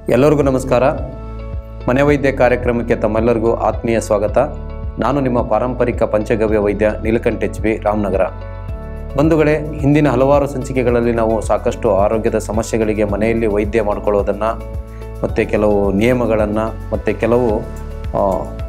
ಎಲ್ಲರಿಗೂ ನಮಸ್ಕಾರ ಮನೆ ವೈದ್ಯ ಕಾರ್ಯಕ್ರಮಕ್ಕೆ ತಮ್ಮೆಲ್ಲರಿಗೂ ಆತ್ಮೀಯ ಸ್ವಾಗತ ನಾನು ನಿಮ್ಮ ಪಾರಂಪರಿಕ ಪಂಚಗವ್ಯ ವೈದ್ಯ ನೀಲಕಂಠ ಎಚ್ ಬಿ ರಾಮನಗರ ಬಂಧುಗಳೇ ಹಿಂದಿನ ಹಲವಾರು ಸಂಚಿಕೆಗಳಲ್ಲಿ ನಾವು ಸಾಕಷ್ಟು ಆರೋಗ್ಯದ ಸಮಸ್ಯೆಗಳಿಗೆ ಮನೆಯಲ್ಲಿ ವೈದ್ಯ ಮಾಡ್ಕೊಳ್ಳೋದನ್ನು ಮತ್ತು ಕೆಲವು ನಿಯಮಗಳನ್ನು ಮತ್ತು ಕೆಲವು ಆ,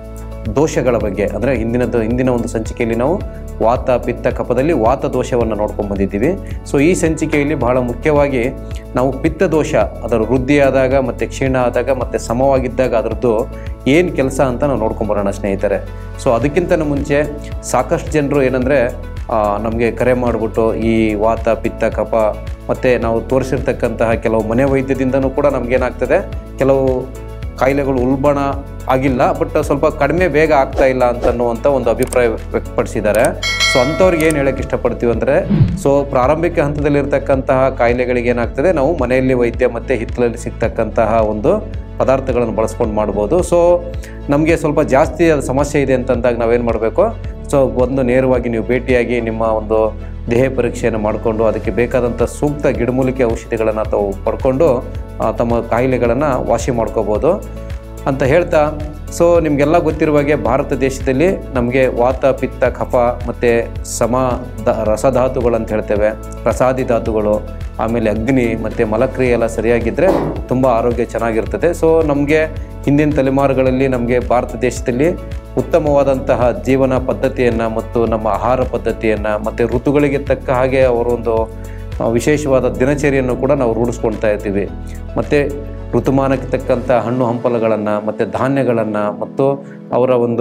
ದೋಷಗಳ ಬಗ್ಗೆ ಅಂದರೆ ಹಿಂದಿನದು ಹಿಂದಿನ ಒಂದು ಸಂಚಿಕೆಯಲ್ಲಿ ನಾವು ವಾತ ಪಿತ್ತ ಕಫದಲ್ಲಿ ವಾತ ದೋಷವನ್ನು ನೋಡ್ಕೊಂಡು ಬಂದಿದ್ದೀವಿ ಸೊ ಈ ಸಂಚಿಕೆಯಲ್ಲಿ ಬಹಳ ಮುಖ್ಯವಾಗಿ ನಾವು ಪಿತ್ತ ದೋಷ ಅದರ ವೃದ್ಧಿಯಾದಾಗ ಮತ್ತು ಕ್ಷೀಣ ಆದಾಗ ಮತ್ತು ಸಮವಾಗಿದ್ದಾಗ ಅದರದ್ದು ಏನು ಕೆಲಸ ಅಂತ ನಾವು ನೋಡ್ಕೊಂಬರೋಣ ಸ್ನೇಹಿತರೆ ಸೊ ಅದಕ್ಕಿಂತ ಮುಂಚೆ ಸಾಕಷ್ಟು ಜನರು ಏನಂದರೆ ನಮಗೆ ಕರೆ ಮಾಡಿಬಿಟ್ಟು ಈ ವಾತ ಪಿತ್ತ ಕಫ ಮತ್ತು ನಾವು ತೋರಿಸಿರ್ತಕ್ಕಂತಹ ಕೆಲವು ಮನೆ ವೈದ್ಯದಿಂದನೂ ಕೂಡ ನಮಗೇನಾಗ್ತದೆ ಕೆಲವು ಕಾಯಿಲೆಗಳು ಉಲ್ಬಣ ಆಗಿಲ್ಲ ಬಟ್ ಸ್ವಲ್ಪ ಕಡಿಮೆ ಬೇಗ ಆಗ್ತಾ ಇಲ್ಲ ಅಂತ ಅನ್ನುವಂಥ ಒಂದು ಅಭಿಪ್ರಾಯ ವ್ಯಕ್ತಪಡಿಸಿದ್ದಾರೆ ಸೊ ಅಂಥವ್ರಿಗೆ ಏನು ಹೇಳಕ್ಕೆ ಇಷ್ಟಪಡ್ತೀವಿ ಅಂದರೆ ಸೊ ಪ್ರಾರಂಭಿಕ ಹಂತದಲ್ಲಿರ್ತಕ್ಕಂತಹ ಕಾಯಿಲೆಗಳಿಗೆ ಏನಾಗ್ತದೆ ನಾವು ಮನೆಯಲ್ಲಿ ವೈದ್ಯ ಮತ್ತು ಹಿತ್ತಲಲ್ಲಿ ಸಿಗ್ತಕ್ಕಂತಹ ಒಂದು ಪದಾರ್ಥಗಳನ್ನು ಬಳಸ್ಕೊಂಡು ಮಾಡ್ಬೋದು ಸೊ ನಮಗೆ ಸ್ವಲ್ಪ ಜಾಸ್ತಿ ಅದು ಸಮಸ್ಯೆ ಇದೆ ಅಂತಂದಾಗ ನಾವೇನು ಮಾಡಬೇಕು ಸೊ ಒಂದು ನೇರವಾಗಿ ನೀವು ಭೇಟಿಯಾಗಿ ನಿಮ್ಮ ಒಂದು ದೇಹ ಪರೀಕ್ಷೆಯನ್ನು ಮಾಡಿಕೊಂಡು ಅದಕ್ಕೆ ಬೇಕಾದಂಥ ಸೂಕ್ತ ಗಿಡಮೂಲಿಕೆ ಔಷಧಿಗಳನ್ನು ತಾವು ಪಡ್ಕೊಂಡು ಆ, ತಮ್ಮ ಕಾಯಿಲೆಗಳನ್ನು ವಾಸಿ ಮಾಡ್ಕೋಬೋದು ಅಂತ ಹೇಳ್ತಾ ಸೊ ನಿಮಗೆಲ್ಲ ಗೊತ್ತಿರುವ ಹಾಗೆ ಭಾರತ ದೇಶದಲ್ಲಿ ನಮಗೆ ವಾತ ಪಿತ್ತ ಕಫ ಮತ್ತು ಸಮ ದ ರಸಧಾತುಗಳು ಅಂತ ಹೇಳ್ತೇವೆ ಪ್ರಸಾದಿ ಧಾತುಗಳು ಆಮೇಲೆ ಅಗ್ನಿ ಮತ್ತು ಮಲಕ್ರಿಯೆ ಎಲ್ಲ ಸರಿಯಾಗಿದ್ದರೆ ತುಂಬ ಆರೋಗ್ಯ ಚೆನ್ನಾಗಿರ್ತದೆ ಸೊ ನಮಗೆ ಹಿಂದಿನ ತಲೆಮಾರುಗಳಲ್ಲಿ ನಮಗೆ ಭಾರತ ದೇಶದಲ್ಲಿ ಉತ್ತಮವಾದಂತಹ ಜೀವನ ಪದ್ಧತಿಯನ್ನು ಮತ್ತು ನಮ್ಮ ಆಹಾರ ಪದ್ಧತಿಯನ್ನು ಮತ್ತು ಋತುಗಳಿಗೆ ತಕ್ಕ ಹಾಗೆ ಅವರೊಂದು ಆ, ವಿಶೇಷವಾದ ದಿನಚರಿಯನ್ನು ಕೂಡ ನಾವು ರೂಢಿಸ್ಕೊಳ್ತಾ ಇರ್ತೀವಿ ಮತ್ತು ಋತುಮಾನಕ್ಕೆ ತಕ್ಕಂಥ ಹಣ್ಣು ಹಂಪಲುಗಳನ್ನು ಮತ್ತು ಧಾನ್ಯಗಳನ್ನು ಮತ್ತು ಅವರ ಒಂದು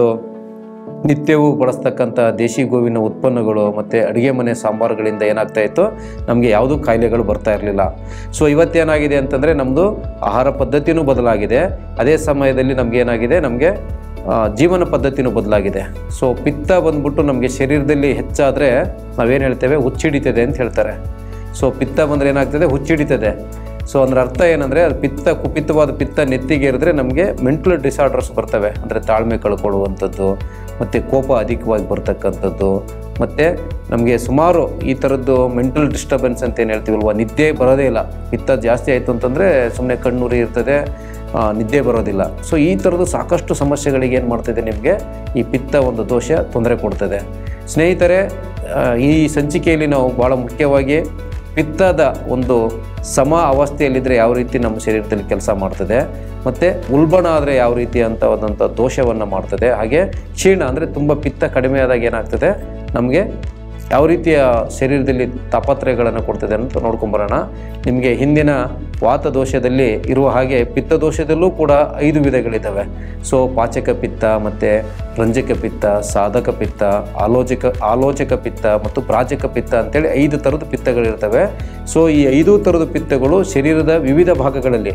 ನಿತ್ಯವೂ ಬಳಸ್ತಕ್ಕಂಥ ದೇಶಿ ಗೋವಿನ ಉತ್ಪನ್ನಗಳು ಮತ್ತು ಅಡುಗೆ ಮನೆ ಸಾಂಬಾರುಗಳಿಂದ ಏನಾಗ್ತಾ ಇತ್ತು ನಮಗೆ ಯಾವುದೂ ಕಾಯಿಲೆಗಳು ಬರ್ತಾ ಇರಲಿಲ್ಲ ಸೊ ಇವತ್ತೇನಾಗಿದೆ ಅಂತಂದರೆ ನಮ್ಮದು ಆಹಾರ ಪದ್ಧತಿನೂ ಬದಲಾಗಿದೆ ಅದೇ ಸಮಯದಲ್ಲಿ ನಮಗೇನಾಗಿದೆ ನಮಗೆ ಆ, ಜೀವನ ಪದ್ಧತಿನೂ ಬದಲಾಗಿದೆ ಸೊ ಪಿತ್ತ ಬಂದ್ಬಿಟ್ಟು ನಮಗೆ ಶರೀರದಲ್ಲಿ ಹೆಚ್ಚಾದರೆ ನಾವೇನು ಹೇಳ್ತೇವೆ ಹುಚ್ಚಿಡಿತದೆ ಅಂತ ಹೇಳ್ತಾರೆ ಸೊ ಪಿತ್ತ ಬಂದರೆ ಏನಾಗ್ತದೆ ಹುಚ್ಚಿಡಿತದೆ ಸೊ ಅದರ ಅರ್ಥ ಏನಂದರೆ ಅದು ಪಿತ್ತ ಕುಪಿತವಾದ ಪಿತ್ತ ನೆತ್ತಿಗೆ ಇರಿದ್ರೆ ನಮಗೆ ಮೆಂಟಲ್ ಡಿಸಾರ್ಡರ್ಸ್ ಬರ್ತವೆ ಅಂದರೆ ತಾಳ್ಮೆ ಕಳ್ಕೊಳ್ಳುವಂಥದ್ದು ಮತ್ತು ಕೋಪ ಅಧಿಕವಾಗಿ ಬರ್ತಕ್ಕಂಥದ್ದು ಮತ್ತು ನಮಗೆ ಸುಮಾರು ಈ ಥರದ್ದು ಮೆಂಟಲ್ ಡಿಸ್ಟರ್ಬೆನ್ಸ್ ಅಂತ ಏನು ಹೇಳ್ತೀವಲ್ವ ನಿದ್ದೆ ಬರೋದೇ ಇಲ್ಲ ಪಿತ್ತ ಜಾಸ್ತಿ ಆಯಿತು ಅಂತಂದರೆ ಸುಮ್ಮನೆ ಕಣ್ಣುರಿ ಇರ್ತದೆ ಆ, ನಿದ್ದೆ ಬರೋದಿಲ್ಲ ಸೊ ಈ ಥರದ್ದು ಸಾಕಷ್ಟು ಸಮಸ್ಯೆಗಳಿಗೆ ಏನು ಮಾಡ್ತಿದೆ ನಿಮಗೆ ಈ ಪಿತ್ತ ಒಂದು ದೋಷ ತೊಂದರೆ ಕೊಡ್ತದೆ ಸ್ನೇಹಿತರೆ ಆ, ಈ ಸಂಚಿಕೆಯಲ್ಲಿ ನಾವು ಭಾಳ ಮುಖ್ಯವಾಗಿ ಪಿತ್ತದ ಒಂದು ಸಮ ಅವಸ್ಥೆಯಲ್ಲಿದ್ದರೆ ಯಾವ ರೀತಿ ನಮ್ಮ ಶರೀರದಲ್ಲಿ ಕೆಲಸ ಮಾಡ್ತದೆ ಮತ್ತು ಉಲ್ಬಣ ಆದರೆ ಯಾವ ರೀತಿ ಅಂತವಾದಂಥ ದೋಷವನ್ನು ಮಾಡ್ತದೆ ಹಾಗೆ ಕ್ಷೀಣ ಅಂದರೆ ತುಂಬ ಪಿತ್ತ ಕಡಿಮೆ ಆದಾಗ ಏನಾಗ್ತದೆ ನಮಗೆ ಯಾವ ರೀತಿಯ ಶರೀರದಲ್ಲಿ ತಾಪತ್ರಯಗಳನ್ನು ಕೊಡ್ತದೆ ಅಂತ ನೋಡ್ಕೊಂಬರೋಣ ನಿಮಗೆ ಹಿಂದಿನ ವಾತ ದೋಷದಲ್ಲಿ ಇರುವ ಹಾಗೆ ಪಿತ್ತ ದೋಷದಲ್ಲೂ ಕೂಡ ಐದು ವಿಧಗಳಿದ್ದಾವೆ ಸೊ ಪಾಚಕ ಪಿತ್ತ ಮತ್ತು ರಂಜಕ ಪಿತ್ತ ಸಾಧಕ ಪಿತ್ತ ಆಲೋಚಕ ಆಲೋಚಕ ಪಿತ್ತ ಮತ್ತು ಪ್ರಾಚಕ ಪಿತ್ತ ಅಂತೇಳಿ ಐದು ಥರದ ಪಿತ್ತಗಳಿರ್ತವೆ ಸೊ ಈ ಐದು ಥರದ ಪಿತ್ತಗಳು ಶರೀರದ ವಿವಿಧ ಭಾಗಗಳಲ್ಲಿ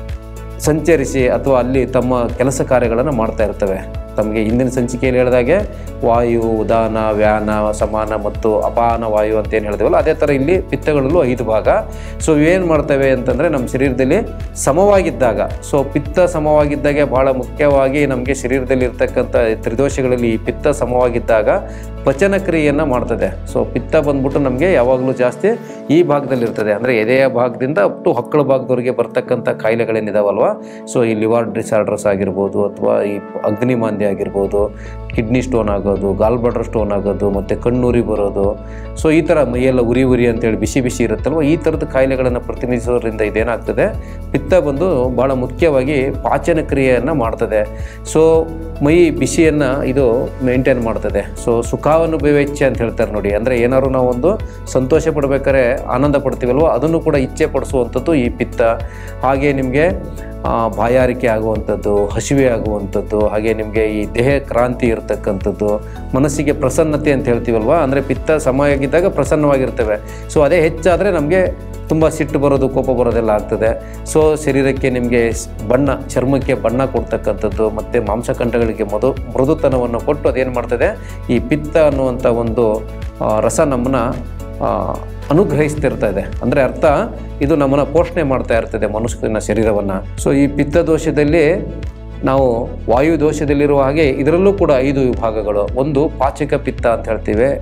ಸಂಚರಿಸಿ ಅಥವಾ ಅಲ್ಲಿ ತಮ್ಮ ಕೆಲಸ ಕಾರ್ಯಗಳನ್ನು ಮಾಡ್ತಾ ಇರ್ತವೆ ತಮಗೆ ಹಿಂದಿನ ಸಂಚಿಕೆಯಲ್ಲಿ ಹೇಳಿದಾಗೆ ವಾಯು ಉದಾನ ವ್ಯಾನ ಸಮಾನ ಮತ್ತು ಅಪಾನ ವಾಯು ಅಂತ ಏನು ಹೇಳ್ತೇವಲ್ಲ ಅದೇ ಥರ ಇಲ್ಲಿ ಪಿತ್ತಗಳಲ್ಲೂ ಐದು ಭಾಗ ಸೊ ಇವೇನು ಮಾಡ್ತವೆ ಅಂತಂದರೆ ನಮ್ಮ ಶರೀರದಲ್ಲಿ ಸಮವಾಗಿದ್ದಾಗ ಸೊ ಪಿತ್ತ ಸಮವಾಗಿದ್ದಾಗೆ ಭಾಳ ಮುಖ್ಯವಾಗಿ ನಮಗೆ ಶರೀರದಲ್ಲಿ ಇರ್ತಕ್ಕಂಥ ತ್ರಿದೋಷಗಳಲ್ಲಿ ಈ ಪಿತ್ತ ಸಮವಾಗಿದ್ದಾಗ ಪಚನ ಕ್ರಿಯೆಯನ್ನು ಮಾಡ್ತದೆ ಸೊ ಪಿತ್ತ ಬಂದ್ಬಿಟ್ಟು ನಮಗೆ ಯಾವಾಗಲೂ ಜಾಸ್ತಿ ಈ ಭಾಗದಲ್ಲಿ ಇರ್ತದೆ ಅಂದರೆ ಎದೆಯ ಭಾಗದಿಂದ ಅಪ್ ಟು ಹೊಕ್ಕಳ ಭಾಗದವರೆಗೆ ಬರ್ತಕ್ಕಂಥ ಕಾಯಿಲೆಗಳೇನಿದಾವಲ್ವ ಸೊ ಈ ಲಿವರ್ ಡಿಸಾರ್ಡರ್ಸ್ ಆಗಿರ್ಬೋದು ಅಥವಾ ಈ ಅಗ್ನಿಮಾಂದ್ಯ ಆಗಿರ್ಬೋದು ಕಿಡ್ನಿ ಸ್ಟೋನ್ ಆಗೋದು ಗಾಲ್ ಬ್ಲಾಡರ್ ಸ್ಟೋನ್ ಆಗೋದು ಮತ್ತು ಕಣ್ಣುರಿ ಬರೋದು ಸೊ ಈ ಥರ ಮೈಯೆಲ್ಲ ಉರಿ ಉರಿ ಅಂತೇಳಿ ಬಿಸಿ ಬಿಸಿ ಇರುತ್ತಲ್ವ ಈ ಥರದ ಕಾಯಿಲೆಗಳನ್ನು ಪ್ರತಿನಿಧಿಸೋದ್ರಿಂದ ಇದೇನಾಗ್ತದೆ ಪಿತ್ತ ಬಂದು ಭಾಳ ಮುಖ್ಯವಾಗಿ ಪಾಚನ ಕ್ರಿಯೆಯನ್ನು ಮಾಡ್ತದೆ ಸೊ ಮೈ ಬಿಸಿಯನ್ನು ಇದು ಮೇಂಟೈನ್ ಮಾಡ್ತದೆ ಸೊ ಸುಖಾವನುಭವ ಇಚ್ಛೆ ಅಂತ ಹೇಳ್ತಾರೆ ನೋಡಿ ಅಂದರೆ ಏನಾದ್ರು ನಾವು ಒಂದು ಸಂತೋಷ ಪಡ್ಬೇಕಾದ್ರೆ ಆನಂದ ಪಡ್ತೀವಲ್ವ ಅದನ್ನು ಕೂಡ ಇಚ್ಛೆ ಪಡಿಸುವಂಥದ್ದು ಈ ಪಿತ್ತ ಹಾಗೆ ನಿಮಗೆ ಆ, ಬಾಯಾರಿಕೆ ಆಗುವಂಥದ್ದು ಹಸಿವೆ ಆಗುವಂಥದ್ದು ಹಾಗೆ ನಿಮಗೆ ಈ ದೇಹ ಕ್ರಾಂತಿ ಇರತಕ್ಕಂಥದ್ದು ಮನಸ್ಸಿಗೆ ಪ್ರಸನ್ನತೆ ಅಂತ ಹೇಳ್ತೀವಲ್ವ ಅಂದರೆ ಪಿತ್ತ ಸಮಯಾಗಿದ್ದಾಗ ಪ್ರಸನ್ನವಾಗಿರ್ತವೆ ಸೊ ಅದೇ ಹೆಚ್ಚಾದರೆ ನಮಗೆ ತುಂಬ ಸಿಟ್ಟು ಬರೋದು ಕೋಪ ಬರೋದೆಲ್ಲ ಆಗ್ತದೆ ಸೊ ಶರೀರಕ್ಕೆ ನಿಮಗೆ ಸ್- ಬಣ್ಣ ಚರ್ಮಕ್ಕೆ ಬಣ್ಣ ಕೊಡ್ತಕ್ಕಂಥದ್ದು ಮತ್ತು ಮಾಂಸಖಂಡಗಳಿಗೆ ಮೃದು ಮೃದುತನವನ್ನು ಕೊಟ್ಟು ಅದೇನು ಮಾಡ್ತದೆ ಈ ಪಿತ್ತ ಅನ್ನುವಂಥ ಒಂದು ಆ, ರಸ ನಮ್ಮನ್ನು ಅನುಗ್ರಹಿಸ್ತಿರ್ತದೆ ಅಂದರೆ ಅರ್ಥ ಇದು ನಮ್ಮನ್ನು ಪೋಷಣೆ ಮಾಡ್ತಾ ಇರ್ತದೆ ಮನುಷ್ಯನ ಶರೀರವನ್ನು ಸೊ ಈ ಪಿತ್ತ ದೋಷದಲ್ಲಿ ನಾವು ವಾಯು ದೋಷದಲ್ಲಿರುವ ಹಾಗೆ ಇದರಲ್ಲೂ ಕೂಡ ಐದು ವಿಭಾಗಗಳು ಒಂದು ಪಾಚಕ ಪಿತ್ತ ಅಂತ ಹೇಳ್ತೀವಿ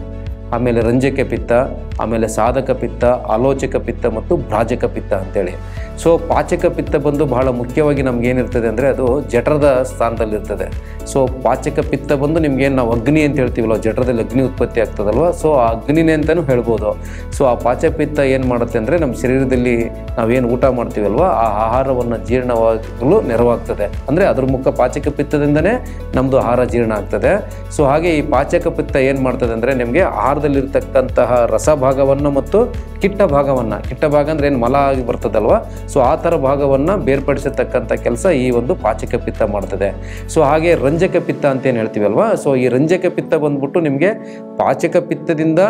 ಆಮೇಲೆ ರಂಜಕ ಪಿತ್ತ ಆಮೇಲೆ ಸಾಧಕ ಪಿತ್ತ ಆಲೋಚಕ ಪಿತ್ತ ಮತ್ತು ಭ್ರಾಜಕ ಪಿತ್ತ ಅಂತೇಳಿ ಸೊ ಪಾಚಕ ಪಿತ್ತ ಬಂದು ಬಹಳ ಮುಖ್ಯವಾಗಿ ನಮ್ಗೆ ಏನಿರ್ತದೆ ಅಂದರೆ ಅದು ಜಠರದ ಸ್ಥಾನದಲ್ಲಿರ್ತದೆ ಸೊ ಪಾಚಕ ಪಿತ್ತ ಬಂದು ನಿಮ್ಗೇನು ನಾವು ಅಗ್ನಿ ಅಂತ ಹೇಳ್ತೀವಲ್ಲ ಜಠರದಲ್ಲಿ ಅಗ್ನಿ ಉತ್ಪತ್ತಿ ಆಗ್ತದಲ್ವ ಸೊ ಆ ಅಗ್ನಿನೇ ಅಂತಲೂ ಹೇಳ್ಬೋದು ಸೊ ಆ ಪಾಚಪಿತ್ತ ಏನು ಮಾಡುತ್ತೆ ಅಂದರೆ ನಮ್ಮ ಶರೀರದಲ್ಲಿ ನಾವೇನು ಊಟ ಮಾಡ್ತೀವಲ್ವ ಆ ಆಹಾರವನ್ನು ಜೀರ್ಣವಾಗಲು ನೆರವಾಗ್ತದೆ ಅಂದರೆ ಅದ್ರ ಮುಖ ಪಾಚಕ ಪಿತ್ತದಿಂದನೇ ನಮ್ಮದು ಆಹಾರ ಜೀರ್ಣ ಆಗ್ತದೆ ಸೊ ಹಾಗೆ ಈ ಪಾಚಕ ಪಿತ್ತ ಏನು ಮಾಡ್ತದೆ ಅಂದರೆ ನಿಮಗೆ ಆಹಾರದಲ್ಲಿರ್ತಕ್ಕಂತಹ ರಸಭಾಗವನ್ನು ಮತ್ತು ಕಿಟ್ಟ ಭಾಗವನ್ನು ಕಿಟ್ಟ ಭಾಗ ಅಂದರೆ ಏನು ಮಲ ಆಗಿ ಬರ್ತದಲ್ವ ಸೊ ಆ ಥರ ಭಾಗವನ್ನು ಬೇರ್ಪಡಿಸತಕ್ಕಂಥ ಕೆಲಸ ಈ ಒಂದು ಪಾಚಕ ಪಿತ್ತ ಮಾಡ್ತದೆ ಸೊ ಹಾಗೆ ರಂಜಕ ಪಿತ್ತ ಅಂತ ಏನು ಹೇಳ್ತೀವಲ್ವ ಸೊ ಈ ರಂಜಕ ಪಿತ್ತ ಬಂದ್ಬಿಟ್ಟು ನಿಮಗೆ ಪಾಚಕ ಪಿತ್ತದಿಂದ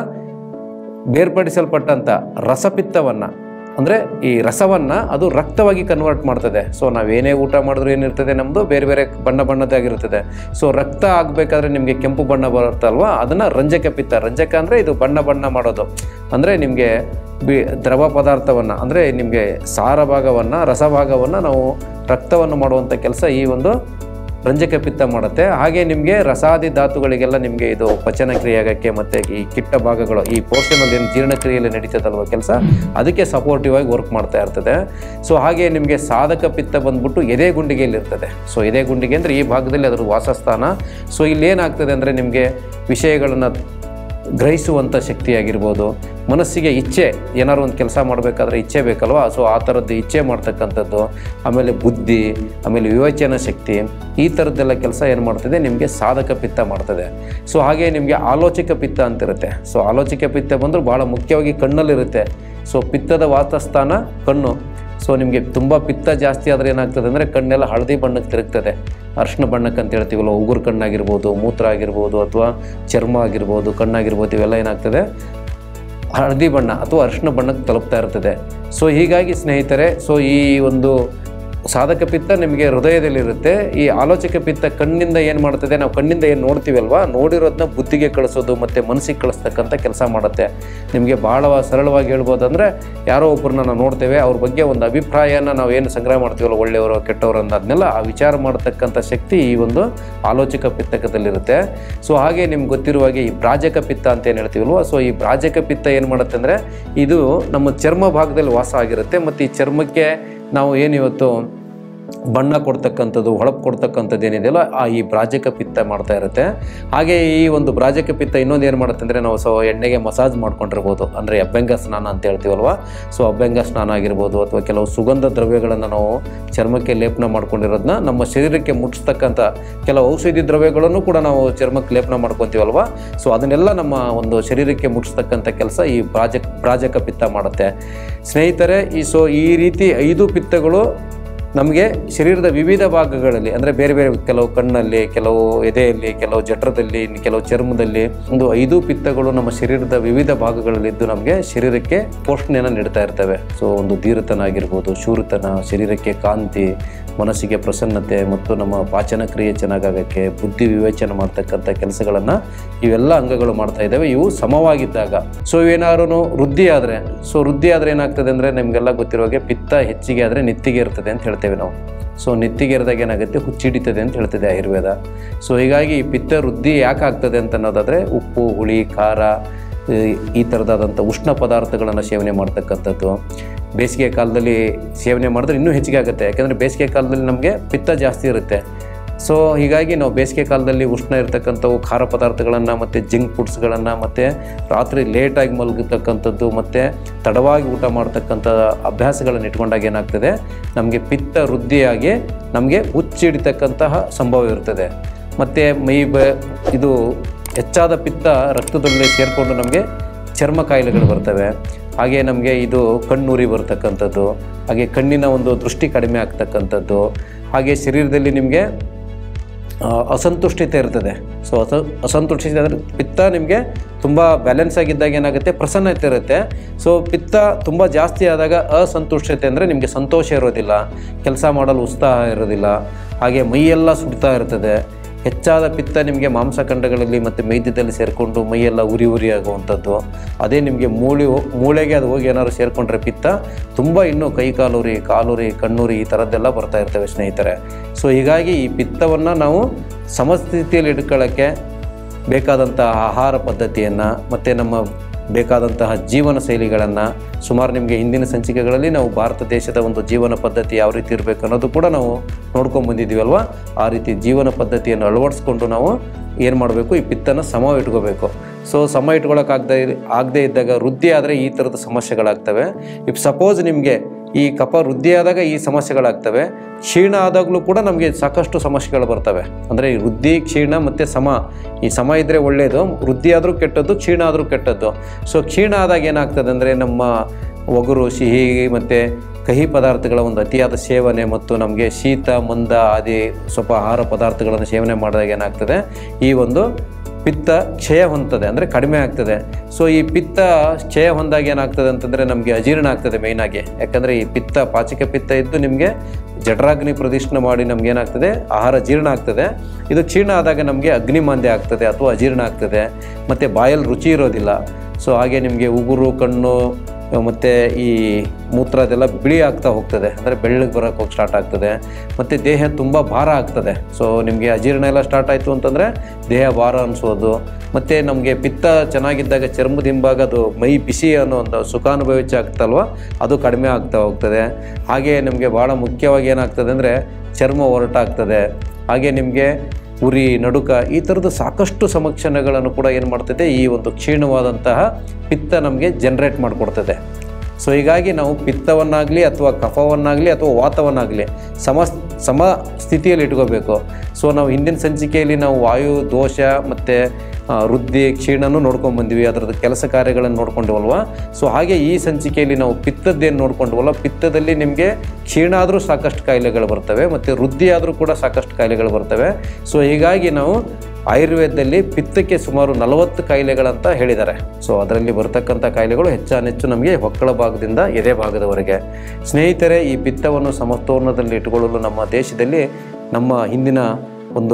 ಬೇರ್ಪಡಿಸಲ್ಪಟ್ಟಂಥ ರಸಪಿತ್ತವನ್ನು ಅಂದರೆ ಈ ರಸವನ್ನು ಅದು ರಕ್ತವಾಗಿ ಕನ್ವರ್ಟ್ ಮಾಡ್ತದೆ ಸೊ ನಾವೇನೇ ಊಟ ಮಾಡಿದ್ರು ಏನಿರ್ತದೆ ನಮ್ಮದು ಬೇರೆ ಬೇರೆ ಬಣ್ಣ ಬಣ್ಣದಾಗಿರ್ತದೆ ಸೊ ರಕ್ತ ಆಗಬೇಕಾದ್ರೆ ನಿಮಗೆ ಕೆಂಪು ಬಣ್ಣ ಬರುತ್ತಲ್ವಾ ಅದನ್ನು ರಂಜಕ ಪಿತ್ತ ರಂಜಕ ಅಂದರೆ ಇದು ಬಣ್ಣ ಬಣ್ಣ ಮಾಡೋದು ಅಂದರೆ ನಿಮಗೆ ಬಿ ದ್ರವ ಪದಾರ್ಥವನ್ನು ಅಂದರೆ ನಿಮಗೆ ಸಾರ ಭಾಗವನ್ನು ರಸಭಾಗವನ್ನು ನಾವು ರಕ್ತವನ್ನು ಮಾಡುವಂಥ ಕೆಲಸ ಈ ಒಂದು ರಂಜಕ ಪಿತ್ತ ಮಾಡುತ್ತೆ ಹಾಗೆ ನಿಮಗೆ ರಸಾದಿ ಧಾತುಗಳಿಗೆಲ್ಲ ನಿಮಗೆ ಇದು ಪಚನ ಕ್ರಿಯೆ ಆಗೋಕ್ಕೆ ಮತ್ತು ಈ ಕಿಟ್ಟ ಭಾಗಗಳು ಈ ಪೋರ್ಷನಲ್ಲಿ ಏನು ಜೀರ್ಣಕ್ರಿಯೆಯಲ್ಲಿ ನಡೀತದಲ್ವ ಕೆಲಸ ಅದಕ್ಕೆ ಸಪೋರ್ಟಿವ್ ಆಗಿ ವರ್ಕ್ ಮಾಡ್ತಾ ಇರ್ತದೆ ಸೊ ಹಾಗೆ ನಿಮಗೆ ಸಾಧಕ ಪಿತ್ತ ಬಂದ್ಬಿಟ್ಟು ಎದೆ ಗುಂಡಿಗೆಯಲ್ಲಿ ಇರ್ತದೆ ಸೊ ಎದೆ ಗುಂಡಿಗೆ ಅಂದರೆ ಈ ಭಾಗದಲ್ಲಿ ಅದರ ವಾಸಸ್ಥಾನ ಸೊ ಇಲ್ಲಿ ಏನಾಗ್ತದೆ ಅಂದರೆ ನಿಮಗೆ ವಿಷಯಗಳನ್ನು ಗ್ರಹಿಸುವಂಥ ಶಕ್ತಿಯಾಗಿರ್ಬೋದು ಮನಸ್ಸಿಗೆ ಇಚ್ಛೆ ಏನಾದ್ರು ಒಂದು ಕೆಲಸ ಮಾಡಬೇಕಾದ್ರೆ ಇಚ್ಛೆ ಬೇಕಲ್ವಾ ಸೊ ಆ ಥರದ್ದು ಇಚ್ಛೆ ಮಾಡ್ತಕ್ಕಂಥದ್ದು ಆಮೇಲೆ ಬುದ್ಧಿ ಆಮೇಲೆ ವಿವೇಚನ ಶಕ್ತಿ ಈ ಥರದ್ದೆಲ್ಲ ಕೆಲಸ ಏನು ಮಾಡ್ತದೆ ನಿಮಗೆ ಸಾಧಕ ಪಿತ್ತ ಮಾಡ್ತದೆ ಸೊ ಹಾಗೆ ನಿಮಗೆ ಆಲೋಚಕ ಪಿತ್ತ ಅಂತಿರುತ್ತೆ ಸೊ ಆಲೋಚಕ ಪಿತ್ತ ಬಂದರೂ ಭಾಳ ಮುಖ್ಯವಾಗಿ ಕಣ್ಣಲ್ಲಿರುತ್ತೆ ಸೊ ಪಿತ್ತದ ವಾಸಸ್ಥಾನ ಕಣ್ಣು ಸೊ ನಿಮಗೆ ತುಂಬ ಪಿತ್ತ ಜಾಸ್ತಿ ಆದರೆ ಏನಾಗ್ತದೆ ಅಂದರೆ ಕಣ್ಣೆಲ್ಲ ಹಳದಿ ಬಣ್ಣಕ್ಕೆ ತಿರುಗ್ತದೆ ಅರ್ಶಿನ ಬಣ್ಣಕ್ಕೆ ಅಂತ ಹೇಳ್ತೀವಲ್ಲ ಉಗುರು ಕಣ್ಣಾಗಿರ್ಬೋದು ಮೂತ್ರ ಆಗಿರ್ಬೋದು ಅಥವಾ ಚರ್ಮ ಆಗಿರ್ಬೋದು ಕಣ್ಣಾಗಿರ್ಬೋದು ಇವೆಲ್ಲ ಏನಾಗ್ತದೆ ಹಳದಿ ಬಣ್ಣ ಅಥವಾ ಅರಿಶಿನ ಬಣ್ಣಕ್ಕೆ ತಲುಪ್ತಾ ಇರ್ತದೆ ಸೊ ಹೀಗಾಗಿ ಸ್ನೇಹಿತರೆ ಸೊ ಈ ಒಂದು ಸಾಧಕ ಪಿತ್ತ ನಿಮಗೆ ಹೃದಯದಲ್ಲಿರುತ್ತೆ ಈ ಆಲೋಚಕ ಪಿತ್ತ ಕಣ್ಣಿಂದ ಏನು ಮಾಡ್ತದೆ ನಾವು ಕಣ್ಣಿಂದ ಏನು ನೋಡ್ತೀವಲ್ವಾ ನೋಡಿರೋದನ್ನ ಬುದ್ಧಿಗೆ ಕಳಿಸೋದು ಮತ್ತು ಮನಸ್ಸಿಗೆ ಕಳಿಸ್ತಕ್ಕಂಥ ಕೆಲಸ ಮಾಡುತ್ತೆ ನಿಮಗೆ ಭಾಳ ಸರಳವಾಗಿ ಹೇಳ್ಬೋದು ಅಂದರೆ ಯಾರೋ ಒಬ್ಬರನ್ನ ನಾವು ನೋಡ್ತೇವೆ ಅವ್ರ ಬಗ್ಗೆ ಒಂದು ಅಭಿಪ್ರಾಯನ ನಾವು ಏನು ಸಂಗ್ರಹ ಮಾಡ್ತೀವಲ್ಲ ಒಳ್ಳೆಯವರು ಕೆಟ್ಟವರು ಅನ್ನೋದನ್ನೆಲ್ಲ ಆ ವಿಚಾರ ಮಾಡತಕ್ಕಂಥ ಶಕ್ತಿ ಈ ಒಂದು ಆಲೋಚಕ ಪಿತ್ತಕದಲ್ಲಿರುತ್ತೆ ಸೊ ಹಾಗೆ ನಿಮ್ಗೆ ಗೊತ್ತಿರುವ ಹಾಗೆ ಈ ಬ್ರಾಜಕ ಪಿತ್ತ ಅಂತ ಏನು ಹೇಳ್ತೀವಲ್ವ ಸೊ ಈ ಬ್ರಾಜಕ ಪಿತ್ತ ಏನು ಮಾಡುತ್ತೆ ಅಂದರೆ ಇದು ನಮ್ಮ ಚರ್ಮ ಭಾಗದಲ್ಲಿ ವಾಸ ಆಗಿರುತ್ತೆ ಮತ್ತು ಈ ಚರ್ಮಕ್ಕೆ ನಾವು ಏನಿವತ್ತು ಬಣ್ಣ ಕೊಡ್ತಕ್ಕಂಥದ್ದು ಹೊಳಪು ಕೊಡ್ತಕ್ಕಂಥದ್ದು ಏನಿದೆಯಲ್ಲ ಆ ಈ ಬ್ರಾಜಕ ಪಿತ್ತ ಮಾಡ್ತಾ ಇರುತ್ತೆ ಹಾಗೆ ಈ ಒಂದು ಬ್ರಾಜಕ ಪಿತ್ತ ಇನ್ನೊಂದು ಏನು ಮಾಡುತ್ತೆ ಅಂದರೆ ನಾವು ಸೊ ಎಣ್ಣೆಗೆ ಮಸಾಜ್ ಮಾಡ್ಕೊಂಡಿರ್ಬೋದು ಅಂದರೆ ಅಭ್ಯಂಗ ಸ್ನಾನ ಅಂತ ಹೇಳ್ತೀವಲ್ವ ಸೊ ಅಭ್ಯಂಗ ಸ್ನಾನ ಆಗಿರ್ಬೋದು ಅಥವಾ ಕೆಲವು ಸುಗಂಧ ದ್ರವ್ಯಗಳನ್ನು ನಾವು ಚರ್ಮಕ್ಕೆ ಲೇಪನ ಮಾಡ್ಕೊಂಡಿರೋದನ್ನ ನಮ್ಮ ಶರೀರಕ್ಕೆ ಮುಟ್ಟಿಸ್ತಕ್ಕಂಥ ಕೆಲವು ಔಷಧಿ ದ್ರವ್ಯಗಳನ್ನು ಕೂಡ ನಾವು ಚರ್ಮಕ್ಕೆ ಲೇಪನ ಮಾಡ್ಕೊತೀವಲ್ವ ಸೊ ಅದನ್ನೆಲ್ಲ ನಮ್ಮ ಒಂದು ಶರೀರಕ್ಕೆ ಮುಟ್ಟಿಸ್ತಕ್ಕಂಥ ಕೆಲಸ ಈ ಬ್ರಾಜಕ ಬ್ರಾಜಕ ಪಿತ್ತ ಮಾಡುತ್ತೆ ಸ್ನೇಹಿತರೆ ಈ ಸೊ ಈ ರೀತಿ ಐದು ಪಿತ್ತಗಳು ನಮಗೆ ಶರೀರದ ವಿವಿಧ ಭಾಗಗಳಲ್ಲಿ ಅಂದರೆ ಬೇರೆ ಬೇರೆ ಕೆಲವು ಕಣ್ಣಲ್ಲಿ ಕೆಲವು ಎದೆಯಲ್ಲಿ ಕೆಲವು ಜಠರದಲ್ಲಿ ಇನ್ನು ಕೆಲವು ಚರ್ಮದಲ್ಲಿ ಒಂದು ಐದು ಪಿತ್ತಗಳು ನಮ್ಮ ಶರೀರದ ವಿವಿಧ ಭಾಗಗಳಲ್ಲಿದ್ದು ನಮಗೆ ಶರೀರಕ್ಕೆ ಪೋಷಣೆಯನ್ನು ನೀಡ್ತಾ ಇರ್ತವೆ ಸೊ ಒಂದು ಧೀರತನ ಆಗಿರ್ಬೋದು ಶೂರತನ ಶರೀರಕ್ಕೆ ಕಾಂತಿ ಮನಸ್ಸಿಗೆ ಪ್ರಸನ್ನತೆ ಮತ್ತು ನಮ್ಮ ಪಾಚನ ಕ್ರಿಯೆ ಚೆನ್ನಾಗಾಗಕ್ಕೆ ಬುದ್ಧಿ ವಿವೇಚನೆ ಮಾಡ್ತಕ್ಕಂಥ ಕೆಲಸಗಳನ್ನು ಇವೆಲ್ಲ ಅಂಗಗಳು ಮಾಡ್ತಾ ಇದ್ದಾವೆ ಇವು ಸಮವಾಗಿದ್ದಾಗ ಸೊ ಇವೇನಾದ್ರು ವೃದ್ಧಿ ಆದರೆ ಸೊ ವೃದ್ಧಿ ಆದರೆ ಏನಾಗ್ತದೆ ಅಂದರೆ ನಿಮಗೆಲ್ಲ ಗೊತ್ತಿರೋ ಹಾಗೆ ಪಿತ್ತ ಹೆಚ್ಚಿಗೆ ಆದರೆ ನಿತ್ತಿಗೆ ಇರ್ತದೆ ಅಂತ ಹೇಳ್ತೇವೆ ನಾವು ಸೊ ನೆತ್ತಿಗೆ ಇರಿದಾಗ ಏನಾಗುತ್ತೆ ಹುಚ್ಚಿಡಿತದೆ ಅಂತ ಹೇಳ್ತದೆ ಆಯುರ್ವೇದ ಸೊ ಹೀಗಾಗಿ ಈ ಪಿತ್ತ ವೃದ್ಧಿ ಯಾಕೆ ಆಗ್ತದೆ ಅಂತ ಅನ್ನೋದಾದರೆ ಉಪ್ಪು ಹುಳಿ ಖಾರ ಈ- ಈ ಥರದಾದಂಥ ಉಷ್ಣ ಪದಾರ್ಥಗಳನ್ನು ಸೇವನೆ ಮಾಡ್ತಕ್ಕಂಥದ್ದು ಬೇಸಿಗೆ ಕಾಲದಲ್ಲಿ ಸೇವನೆ ಮಾಡಿದ್ರೆ ಇನ್ನೂ ಹೆಚ್ಚಿಗೆ ಆಗುತ್ತೆ ಯಾಕೆಂದರೆ ಬೇಸಿಗೆ ಕಾಲದಲ್ಲಿ ನಮಗೆ ಪಿತ್ತ ಜಾಸ್ತಿ ಇರುತ್ತೆ ಸೊ ಹೀಗಾಗಿ ನಾವು ಬೇಸಿಗೆ ಕಾಲದಲ್ಲಿ ಉಷ್ಣ ಇರತಕ್ಕಂಥವು ಖಾರ ಪದಾರ್ಥಗಳನ್ನು ಮತ್ತು ಜಂಕ್ ಫುಡ್ಸ್ಗಳನ್ನು ಮತ್ತು ರಾತ್ರಿ ಲೇಟಾಗಿ ಮಲಗತಕ್ಕಂಥದ್ದು ಮತ್ತು ತಡವಾಗಿ ಊಟ ಮಾಡ್ತಕ್ಕಂಥ ಅಭ್ಯಾಸಗಳನ್ನು ಇಟ್ಕೊಂಡಾಗ ಏನಾಗ್ತದೆ ನಮಗೆ ಪಿತ್ತ ವೃದ್ಧಿಯಾಗಿ ನಮಗೆ ಹುಚ್ಚಿಡಿತಕ್ಕಂತಹ ಸಂಭವ ಇರ್ತದೆ ಮತ್ತು ಮೈ ಬ ಇದು ಹೆಚ್ಚಾದ ಪಿತ್ತ ರಕ್ತದಲ್ಲಿ ಸೇರಿಕೊಂಡು ನಮಗೆ ಚರ್ಮ ಕಾಯಿಲೆಗಳು ಬರ್ತವೆ ಹಾಗೆ ನಮಗೆ ಇದು ಕಣ್ಣುರಿ ಬರ್ತಕ್ಕಂಥದ್ದು ಹಾಗೆ ಕಣ್ಣಿನ ಒಂದು ದೃಷ್ಟಿ ಕಡಿಮೆ ಆಗ್ತಕ್ಕಂಥದ್ದು ಹಾಗೆ ಶರೀರದಲ್ಲಿ ನಿಮಗೆ ಆ, ಅಸಂತುಷ್ಟಿತ ಇರ್ತದೆ ಸೊ ಅಸ ಅಸಂತುಷ್ಟಿತ ಅಂದರೆ ಪಿತ್ತ ನಿಮಗೆ ತುಂಬ ಬ್ಯಾಲೆನ್ಸ್ ಆಗಿದ್ದಾಗ ಏನಾಗುತ್ತೆ ಪ್ರಸನ್ನತೆ ಇರುತ್ತೆ ಸೊ ಪಿತ್ತ ತುಂಬ ಜಾಸ್ತಿ ಆದಾಗ ಅಸಂತುಷ್ಟತೆ ಅಂದರೆ ನಿಮಗೆ ಸಂತೋಷ ಇರೋದಿಲ್ಲ ಕೆಲಸ ಮಾಡಲು ಉತ್ಸಾಹ ಇರೋದಿಲ್ಲ ಹಾಗೆ ಮೈಯೆಲ್ಲ ಸುಡ್ತಾ ಇರ್ತದೆ ಹೆಚ್ಚಾದ ಪಿತ್ತ ನಿಮಗೆ ಮಾಂಸಖಂಡಗಳಲ್ಲಿ ಮತ್ತು ಮೈದ್ಯದಲ್ಲಿ ಸೇರಿಕೊಂಡು ಮೈಯೆಲ್ಲ ಉರಿ ಉರಿ ಆಗುವಂಥದ್ದು ಅದೇ ನಿಮಗೆ ಮೂಳೆ ಮೂಳೆಗೆ ಅದು ಹೋಗಿ ಏನಾದ್ರು ಸೇರಿಕೊಂಡ್ರೆ ಪಿತ್ತ ತುಂಬ ಇನ್ನೂ ಕೈ ಕಾಲುರಿ ಕಾಲುರಿ ಕಣ್ಣುರಿ ಈ ಥರದ್ದೆಲ್ಲ ಬರ್ತಾ ಇರ್ತವೆ ಸ್ನೇಹಿತರೆ ಸೊ ಹೀಗಾಗಿ ಈ ಪಿತ್ತವನ್ನು ನಾವು ಸಮಸ್ಥಿತಿಯಲ್ಲಿ ಇಟ್ಕೊಳ್ಳೋಕ್ಕೆ ಬೇಕಾದಂತಹ ಆಹಾರ ಪದ್ಧತಿಯನ್ನು ಮತ್ತು ನಮ್ಮ ಬೇಕಾದಂತಹ ಜೀವನ ಶೈಲಿಗಳನ್ನು ಸುಮಾರು ನಿಮಗೆ ಹಿಂದಿನ ಸಂಚಿಕೆಗಳಲ್ಲಿ ನಾವು ಭಾರತ ದೇಶದ ಒಂದು ಜೀವನ ಪದ್ಧತಿ ಯಾವ ರೀತಿ ಇರಬೇಕು ಅನ್ನೋದು ಕೂಡ ನಾವು ನೋಡ್ಕೊಂಡು ಬಂದಿದ್ದೀವಿ ಅಲ್ವಾ ಆ ರೀತಿ ಜೀವನ ಪದ್ಧತಿಯನ್ನು ಅಳವಡಿಸ್ಕೊಂಡು ನಾವು ಏನು ಮಾಡಬೇಕು ಈ ಪಿತ್ತನ ಸಮ ಇಟ್ಕೋಬೇಕು ಸೊ ಸಮ ಇಟ್ಕೊಳ್ಳೋಕ್ಕಾಗದೇ ಆಗದೇ ಇದ್ದಾಗ ವೃದ್ಧಿ ಆದರೆ ಈ ಥರದ ಸಮಸ್ಯೆಗಳಾಗ್ತವೆ ಇಫ್ ಸಪೋಸ್ ನಿಮಗೆ ಈ ಕಫ ವೃದ್ಧಿ ಆದಾಗ ಈ ಸಮಸ್ಯೆಗಳಾಗ್ತವೆ ಕ್ಷೀಣ ಆದಾಗಲೂ ಕೂಡ ನಮಗೆ ಸಾಕಷ್ಟು ಸಮಸ್ಯೆಗಳು ಬರ್ತವೆ ಅಂದರೆ ಈ ವೃದ್ಧಿ ಕ್ಷೀಣ ಮತ್ತು ಸಮ ಈ ಸಮ ಇದ್ದರೆ ಒಳ್ಳೆಯದು ವೃದ್ಧಿ ಆದರೂ ಕೆಟ್ಟದ್ದು ಕ್ಷೀಣ ಆದರೂ ಕೆಟ್ಟದ್ದು ಸೊ ಕ್ಷೀಣ ಆದಾಗ ಏನಾಗ್ತದೆ ಅಂದರೆ ನಮ್ಮ ಒಗರು ಸಿಹಿ ಮತ್ತು ಕಹಿ ಪದಾರ್ಥಗಳ ಒಂದು ಅತಿಯಾದ ಸೇವನೆ ಮತ್ತು ನಮಗೆ ಶೀತ ಮಂದ ಆದಿ ಸ್ವಲ್ಪ ಆಹಾರ ಪದಾರ್ಥಗಳನ್ನು ಸೇವನೆ ಮಾಡಿದಾಗ ಏನಾಗ್ತದೆ ಈ ಒಂದು ಪಿತ್ತ ಕ್ಷಯ ಹೊಂದ್ತದೆ ಅಂದರೆ ಕಡಿಮೆ ಆಗ್ತದೆ ಸೊ ಈ ಪಿತ್ತ ಕ್ಷಯ ಹೊಂದಾಗ ಏನಾಗ್ತದೆ ಅಂತಂದರೆ ನಮಗೆ ಅಜೀರ್ಣ ಆಗ್ತದೆ ಮೇಯ್ನಾಗಿ ಯಾಕಂದರೆ ಈ ಪಿತ್ತ ಪಾಚಿಕ ಪಿತ್ತ ಇದ್ದು ನಿಮಗೆ ಜಠರಾಗ್ನಿ ಪ್ರದಿಷ್ಠ ಮಾಡಿ ನಮ್ಗೆ ಏನಾಗ್ತದೆ ಆಹಾರ ಜೀರ್ಣ ಆಗ್ತದೆ ಇದು ಕ್ಷೀಣ ಆದಾಗ ನಮಗೆ ಅಗ್ನಿಮಾಂದ್ಯ ಆಗ್ತದೆ ಅಥವಾ ಅಜೀರ್ಣ ಆಗ್ತದೆ ಮತ್ತು ಬಾಯಲ್ಲಿ ರುಚಿ ಇರೋದಿಲ್ಲ ಸೊ ಹಾಗೆ ನಿಮಗೆ ಉಗುರು ಕಣ್ಣು ಮತ್ತು ಈ ಮೂತ್ರ ಅದೆಲ್ಲ ಬಿಳಿ ಆಗ್ತಾ ಹೋಗ್ತದೆ ಅಂದರೆ ಬೆಳ್ಳಗೆ ಬರೋಕ್ಕೆ ಹೋಗಿ ಸ್ಟಾರ್ಟ್ ಆಗ್ತದೆ ಮತ್ತು ದೇಹ ತುಂಬ ಭಾರ ಆಗ್ತದೆ ಸೊ ನಿಮಗೆ ಅಜೀರ್ಣ ಎಲ್ಲ ಸ್ಟಾರ್ಟ್ ಆಯಿತು ಅಂತಂದರೆ ದೇಹ ಭಾರ ಅನಿಸೋದು ಮತ್ತು ನಮಗೆ ಪಿತ್ತ ಚೆನ್ನಾಗಿದ್ದಾಗ ಚರ್ಮದ ಹಿಂಭಾಗ ಅದು ಮೈ ಬಿಸಿ ಅನ್ನೋ ಒಂದು ಸುಖಾನುಭವಿಸಿ ಆಗ್ತಲ್ವ ಅದು ಕಡಿಮೆ ಆಗ್ತಾ ಹೋಗ್ತದೆ ಹಾಗೆ ನಿಮಗೆ ಭಾಳ ಮುಖ್ಯವಾಗಿ ಏನಾಗ್ತದೆ ಅಂದರೆ ಚರ್ಮ ಹೊರಟಾಗ್ತದೆ ಹಾಗೆ ನಿಮಗೆ ಉರಿ ನಡುಕ ಈ ಥರದ ಸಾಕಷ್ಟು ಸಮಕ್ಷಣಗಳನ್ನು ಕೂಡ ಏನು ಮಾಡ್ತದೆ ಈ ಒಂದು ಕ್ಷೀಣವಾದಂತಹ ಪಿತ್ತ ನಮಗೆ ಜನ್ರೇಟ್ ಮಾಡಿಕೊಡ್ತದೆ ಸೊ ಹೀಗಾಗಿ ನಾವು ಪಿತ್ತವನ್ನಾಗಲಿ ಅಥವಾ ಕಫವನ್ನಾಗಲಿ ಅಥವಾ ವಾತವನ್ನಾಗಲಿ ಸಮ ಸಮ ಸ್ಥಿತಿಯಲ್ಲಿ ಇಟ್ಕೋಬೇಕು ಸೊ ನಾವು ಹಿಂದಿನ ಸಂಚಿಕೆಯಲ್ಲಿ ನಾವು ವಾಯು ದೋಷ ಮತ್ತು ವೃದ್ಧಿ ಕ್ಷೀಣನೂ ನೋಡ್ಕೊಂಡು ಬಂದ್ವಿ ಅದರದ್ದು ಕೆಲಸ ಕಾರ್ಯಗಳನ್ನು ನೋಡ್ಕೊಂಡವಲ್ವ ಸೊ ಹಾಗೆ ಈ ಸಂಚಿಕೆಯಲ್ಲಿ ನಾವು ಪಿತ್ತದ್ದೇನು ನೋಡ್ಕೊಂಡ್ವಲ್ಲ ಪಿತ್ತದಲ್ಲಿ ನಿಮಗೆ ಕ್ಷೀಣ ಆದರೂ ಸಾಕಷ್ಟು ಕಾಯಿಲೆಗಳು ಬರ್ತವೆ ಮತ್ತು ವೃದ್ಧಿ ಆದರೂ ಕೂಡ ಸಾಕಷ್ಟು ಕಾಯಿಲೆಗಳು ಬರ್ತವೆ ಸೊ ಹೀಗಾಗಿ ನಾವು ಆಯುರ್ವೇದದಲ್ಲಿ ಪಿತ್ತಕ್ಕೆ ಸುಮಾರು ನಲವತ್ತು ಕಾಯಿಲೆಗಳಂತ ಹೇಳಿದ್ದಾರೆ ಸೊ ಅದರಲ್ಲಿ ಬರ್ತಕ್ಕಂಥ ಕಾಯಿಲೆಗಳು ಹೆಚ್ಚಾನೆಚ್ಚು ನಮಗೆ ಹೊಕ್ಕಳ ಭಾಗದಿಂದ ಎದೆ ಭಾಗದವರೆಗೆ ಸ್ನೇಹಿತರೆ ಈ ಪಿತ್ತವನ್ನು ಸಮತೋಲನದಲ್ಲಿ ಇಟ್ಟುಕೊಳ್ಳಲು ನಮ್ಮ ದೇಶದಲ್ಲಿ ನಮ್ಮ ಹಿಂದಿನ ಒಂದು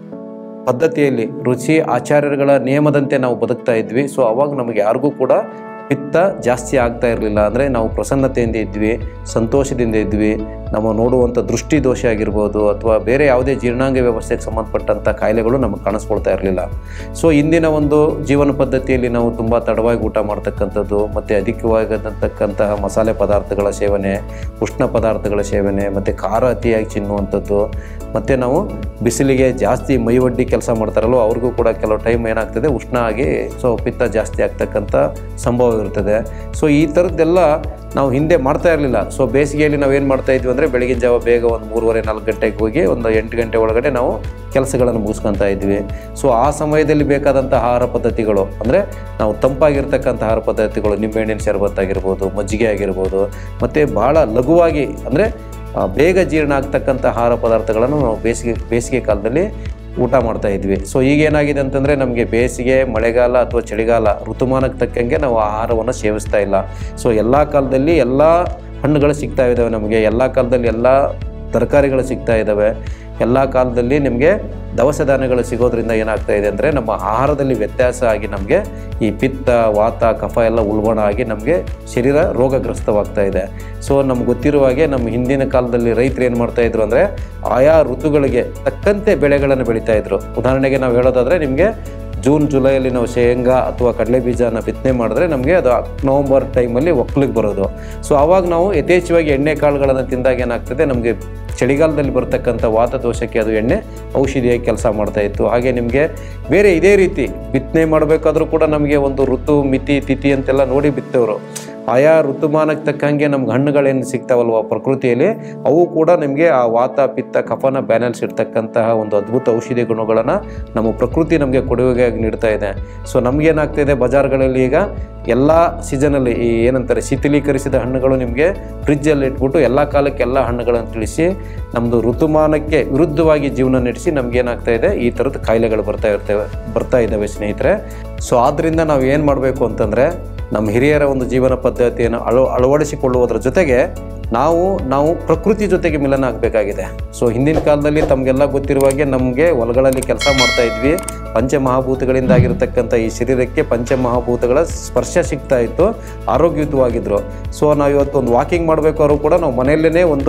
ಪದ್ಧತಿಯಲ್ಲಿ ರುಚಿ ಆಚಾರ್ಯರುಗಳ ನಿಯಮದಂತೆ ನಾವು ಬದುಕ್ತಾ ಇದ್ವಿ ಸೊ ಅವಾಗ ನಮಗೆ ಯಾರಿಗೂ ಕೂಡ ಪಿತ್ತ ಜಾಸ್ತಿ ಆಗ್ತಾ ಇರಲಿಲ್ಲ ಅಂದರೆ ನಾವು ಪ್ರಸನ್ನತೆಯಿಂದ ಇದ್ವಿ ಸಂತೋಷದಿಂದ ಇದ್ವಿ ನಮ್ಮ ನೋಡುವಂಥ ದೃಷ್ಟಿ ದೋಷ ಆಗಿರ್ಬೋದು ಅಥವಾ ಬೇರೆ ಯಾವುದೇ ಜೀರ್ಣಾಂಗ ವ್ಯವಸ್ಥೆಗೆ ಸಂಬಂಧಪಟ್ಟಂಥ ಕಾಯಿಲೆಗಳು ನಮಗೆ ಕಾಣಿಸ್ಕೊಳ್ತಾ ಇರಲಿಲ್ಲ ಸೊ ಇಂದಿನ ಒಂದು ಜೀವನ ಪದ್ಧತಿಯಲ್ಲಿ ನಾವು ತುಂಬ ತಡವಾಗಿ ಊಟ ಮಾಡ್ತಕ್ಕಂಥದ್ದು ಮತ್ತು ಅಧಿಕವಾಗಿರತಕ್ಕಂತಹ ಮಸಾಲೆ ಪದಾರ್ಥಗಳ ಸೇವನೆ ಉಷ್ಣ ಪದಾರ್ಥಗಳ ಸೇವನೆ ಮತ್ತು ಖಾರ ಅತಿಯಾಗಿ ಚಿನ್ನುವಂಥದ್ದು ಮತ್ತು ನಾವು ಬಿಸಿಲಿಗೆ ಜಾಸ್ತಿ ಮೈವಡ್ಡಿ ಕೆಲಸ ಮಾಡ್ತಾರಲ್ವ ಅವ್ರಿಗೂ ಕೂಡ ಕೆಲವು ಟೈಮ್ ಏನಾಗ್ತದೆ ಉಷ್ಣ ಆಗಿ ಸೊ ಪಿತ್ತ ಜಾಸ್ತಿ ಆಗ್ತಕ್ಕಂಥ ಸಂಭವ ಇರ್ತದೆ ಸೊ ಈ ಥರದ್ದೆಲ್ಲ ನಾವು ಹಿಂದೆ ಮಾಡ್ತಾ ಇರಲಿಲ್ಲ ಸೊ ಬೇಸಿಗೆಯಲ್ಲಿ ನಾವು ಏನು ಮಾಡ್ತಾ ಇದ್ವಿ ಅಂದರೆ ಬೆಳಗಿನ ಜಾವ ಬೇಗ ಒಂದು ಮೂರುವರೆ ನಾಲ್ಕು ಗಂಟೆಗೆ ಹೋಗಿ ಒಂದು ಎಂಟು ಗಂಟೆ ಒಳಗಡೆ ನಾವು ಕೆಲಸಗಳನ್ನು ಮುಗಿಸ್ಕೊತಾ ಇದ್ವಿ ಸೊ ಆ ಸಮಯದಲ್ಲಿ ಬೇಕಾದಂಥ ಆಹಾರ ಪದ್ಧತಿಗಳು ಅಂದರೆ ನಾವು ತಂಪಾಗಿರ್ತಕ್ಕಂಥ ಆಹಾರ ಪದ್ಧತಿಗಳು ನಿಂಬೆಹಣ್ಣಿನ ಶರಬತ್ ಆಗಿರ್ಬೋದು ಮಜ್ಜಿಗೆ ಆಗಿರ್ಬೋದು ಮತ್ತು ಭಾಳ ಲಘುವಾಗಿ ಅಂದರೆ ಆ, ಬೇಗ ಜೀರ್ಣ ಆಗ್ತಕ್ಕಂಥ ಆಹಾರ ಪದಾರ್ಥಗಳನ್ನು ನಾವು ಬೇಸಿಗೆ ಬೇಸಿಗೆ ಕಾಲದಲ್ಲಿ ಊಟ ಮಾಡ್ತಾ ಇದ್ವಿ ಸೊ ಈಗ ಏನಾಗಿದೆ ಅಂತಂದರೆ ನಮಗೆ ಬೇಸಿಗೆ ಮಳೆಗಾಲ ಅಥವಾ ಚಳಿಗಾಲ ಋತುಮಾನಕ್ಕೆ ತಕ್ಕಂಗೆ ನಾವು ಆಹಾರವನ್ನು ಸೇವಿಸ್ತಾ ಇಲ್ಲ ಸೊ ಎಲ್ಲ ಕಾಲದಲ್ಲಿ ಎಲ್ಲ ಹಣ್ಣುಗಳು ಸಿಗ್ತಾ ಇದ್ದಾವೆ ನಮಗೆ ಎಲ್ಲ ಕಾಲದಲ್ಲಿ ಎಲ್ಲ ತರಕಾರಿಗಳು ಸಿಗ್ತಾ ಇದ್ದಾವೆ ಎಲ್ಲ ಕಾಲದಲ್ಲಿ ನಿಮಗೆ ದವಸ ಧಾನ್ಯಗಳು ಸಿಗೋದ್ರಿಂದ ಏನಾಗ್ತಾ ಇದೆ ಅಂದರೆ ನಮ್ಮ ಆಹಾರದಲ್ಲಿ ವ್ಯತ್ಯಾಸ ಆಗಿ ನಮಗೆ ಈ ಪಿತ್ತ ವಾತ ಕಫ ಎಲ್ಲ ಉಲ್ಬಣ ಆಗಿ ನಮಗೆ ಶರೀರ ರೋಗಗ್ರಸ್ತವಾಗ್ತಾ ಇದೆ ಸೊ ನಮ್ಗೆ ಗೊತ್ತಿರುವ ಹಾಗೆ ನಮ್ಮ ಹಿಂದಿನ ಕಾಲದಲ್ಲಿ ರೈತರು ಏನು ಮಾಡ್ತಾ ಇದ್ರು ಅಂದರೆ ಆಯಾ ಋತುಗಳಿಗೆ ತಕ್ಕಂತೆ ಬೆಳೆಗಳನ್ನು ಬೆಳೀತಾ ಇದ್ರು ಉದಾಹರಣೆಗೆ ನಾವು ಹೇಳೋದಾದರೆ ನಿಮಗೆ ಜೂನ್ ಜುಲೈಯಲ್ಲಿ ನಾವು ಶೇಂಗಾ ಅಥವಾ ಕಡಲೆ ಬೀಜನ ಬಿತ್ತನೆ ಮಾಡಿದ್ರೆ ನಮಗೆ ಅದು ನವಂಬರ್ ಟೈಮಲ್ಲಿ ಒಕ್ಕಲಿಗೆ ಬರೋದು ಸೊ ಆವಾಗ ನಾವು ಯಥೇಚ್ಛವಾಗಿ ಎಣ್ಣೆ ಕಾಳುಗಳನ್ನು ತಿಂದಾಗ ಏನಾಗ್ತದೆ ನಮಗೆ ಚಳಿಗಾಲದಲ್ಲಿ ಬರ್ತಕ್ಕಂಥ ವಾತದೋಷಕ್ಕೆ ಅದು ಎಣ್ಣೆ ಔಷಧಿಯಾಗಿ ಕೆಲಸ ಮಾಡ್ತಾ ಇತ್ತು ಹಾಗೆ ನಿಮಗೆ ಬೇರೆ ಇದೇ ರೀತಿ ಬಿತ್ತನೆ ಮಾಡಬೇಕಾದ್ರೂ ಕೂಡ ನಮಗೆ ಒಂದು ಋತು ಮಿತಿ ತಿಥಿ ಅಂತೆಲ್ಲ ನೋಡಿ ಬಿತ್ತವರು ಆಯಾ ಋತುಮಾನಕ್ಕೆ ತಕ್ಕಂಗೆ ನಮ್ಗೆ ಹಣ್ಣುಗಳೇನು ಸಿಗ್ತಾವಲ್ವ ಪ್ರಕೃತಿಯಲ್ಲಿ ಅವು ಕೂಡ ನಿಮಗೆ ಆ ವಾತ ಪಿತ್ತ ಕಫನ ಬ್ಯಾಲೆನ್ಸ್ ಇರ್ತಕ್ಕಂತಹ ಒಂದು ಅದ್ಭುತ ಔಷಧಿ ಗುಣಗಳನ್ನು ನಮ್ಮ ಪ್ರಕೃತಿ ನಮಗೆ ಕೊಡುಗೆಯಾಗಿ ನೀಡ್ತಾ ಇದೆ ಸೊ ನಮಗೇನಾಗ್ತಿದೆ ಬಜಾರ್ಗಳಲ್ಲಿ ಈಗ ಎಲ್ಲ ಸೀಸನಲ್ಲಿ ಈ ಏನಂತಾರೆ ಶೀತಲೀಕರಿಸಿದ ಹಣ್ಣುಗಳು ನಿಮಗೆ ಫ್ರಿಜ್ಜಲ್ಲಿ ಇಟ್ಬಿಟ್ಟು ಎಲ್ಲ ಕಾಲಕ್ಕೆ ಎಲ್ಲ ಹಣ್ಣುಗಳನ್ನು ತಿಳಿಸಿ ನಮ್ಮದು ಋತುಮಾನಕ್ಕೆ ವಿರುದ್ಧವಾಗಿ ಜೀವನ ನಡೆಸಿ ನಮಗೇನಾಗ್ತಾ ಇದೆ ಈ ಥರದ ಕಾಯಿಲೆಗಳು ಬರ್ತಾ ಇರ್ತವೆ ಬರ್ತಾ ಇದ್ದಾವೆ ಸ್ನೇಹಿತರೆ ಸೊ ಆದ್ದರಿಂದ ನಾವು ಏನು ಮಾಡಬೇಕು ಅಂತಂದರೆ ನಮ್ಮ ಹಿರಿಯರ ಒಂದು ಜೀವನ ಪದ್ಧತಿಯನ್ನು ಅಳ ಅಳವಡಿಸಿಕೊಳ್ಳುವುದರ ಜೊತೆಗೆ ನಾವು ನಾವು ಪ್ರಕೃತಿ ಜೊತೆಗೆ ಮಿಲನ ಆಗಬೇಕಾಗಿದೆ ಸೊ ಹಿಂದಿನ ಕಾಲದಲ್ಲಿ ತಮಗೆಲ್ಲ ಗೊತ್ತಿರುವ ಹಾಗೆ ನಮಗೆ ಹೊಲಗಳಲ್ಲಿ ಕೆಲಸ ಮಾಡ್ತಾ ಇದ್ವಿ ಪಂಚಮಹಾಭೂತಗಳಿಂದ ಆಗಿರತಕ್ಕಂಥ ಈ ಶರೀರಕ್ಕೆ ಪಂಚಮಹಾಭೂತಗಳ ಸ್ಪರ್ಶ ಸಿಗ್ತಾ ಇತ್ತು ಆರೋಗ್ಯಯುತವಾಗಿದ್ದರು ಸೊ ನಾವು ಇವತ್ತು ಒಂದು ವಾಕಿಂಗ್ ಮಾಡಬೇಕಾದ್ರೂ ಕೂಡ ನಾವು ಮನೆಯಲ್ಲೇ ಒಂದು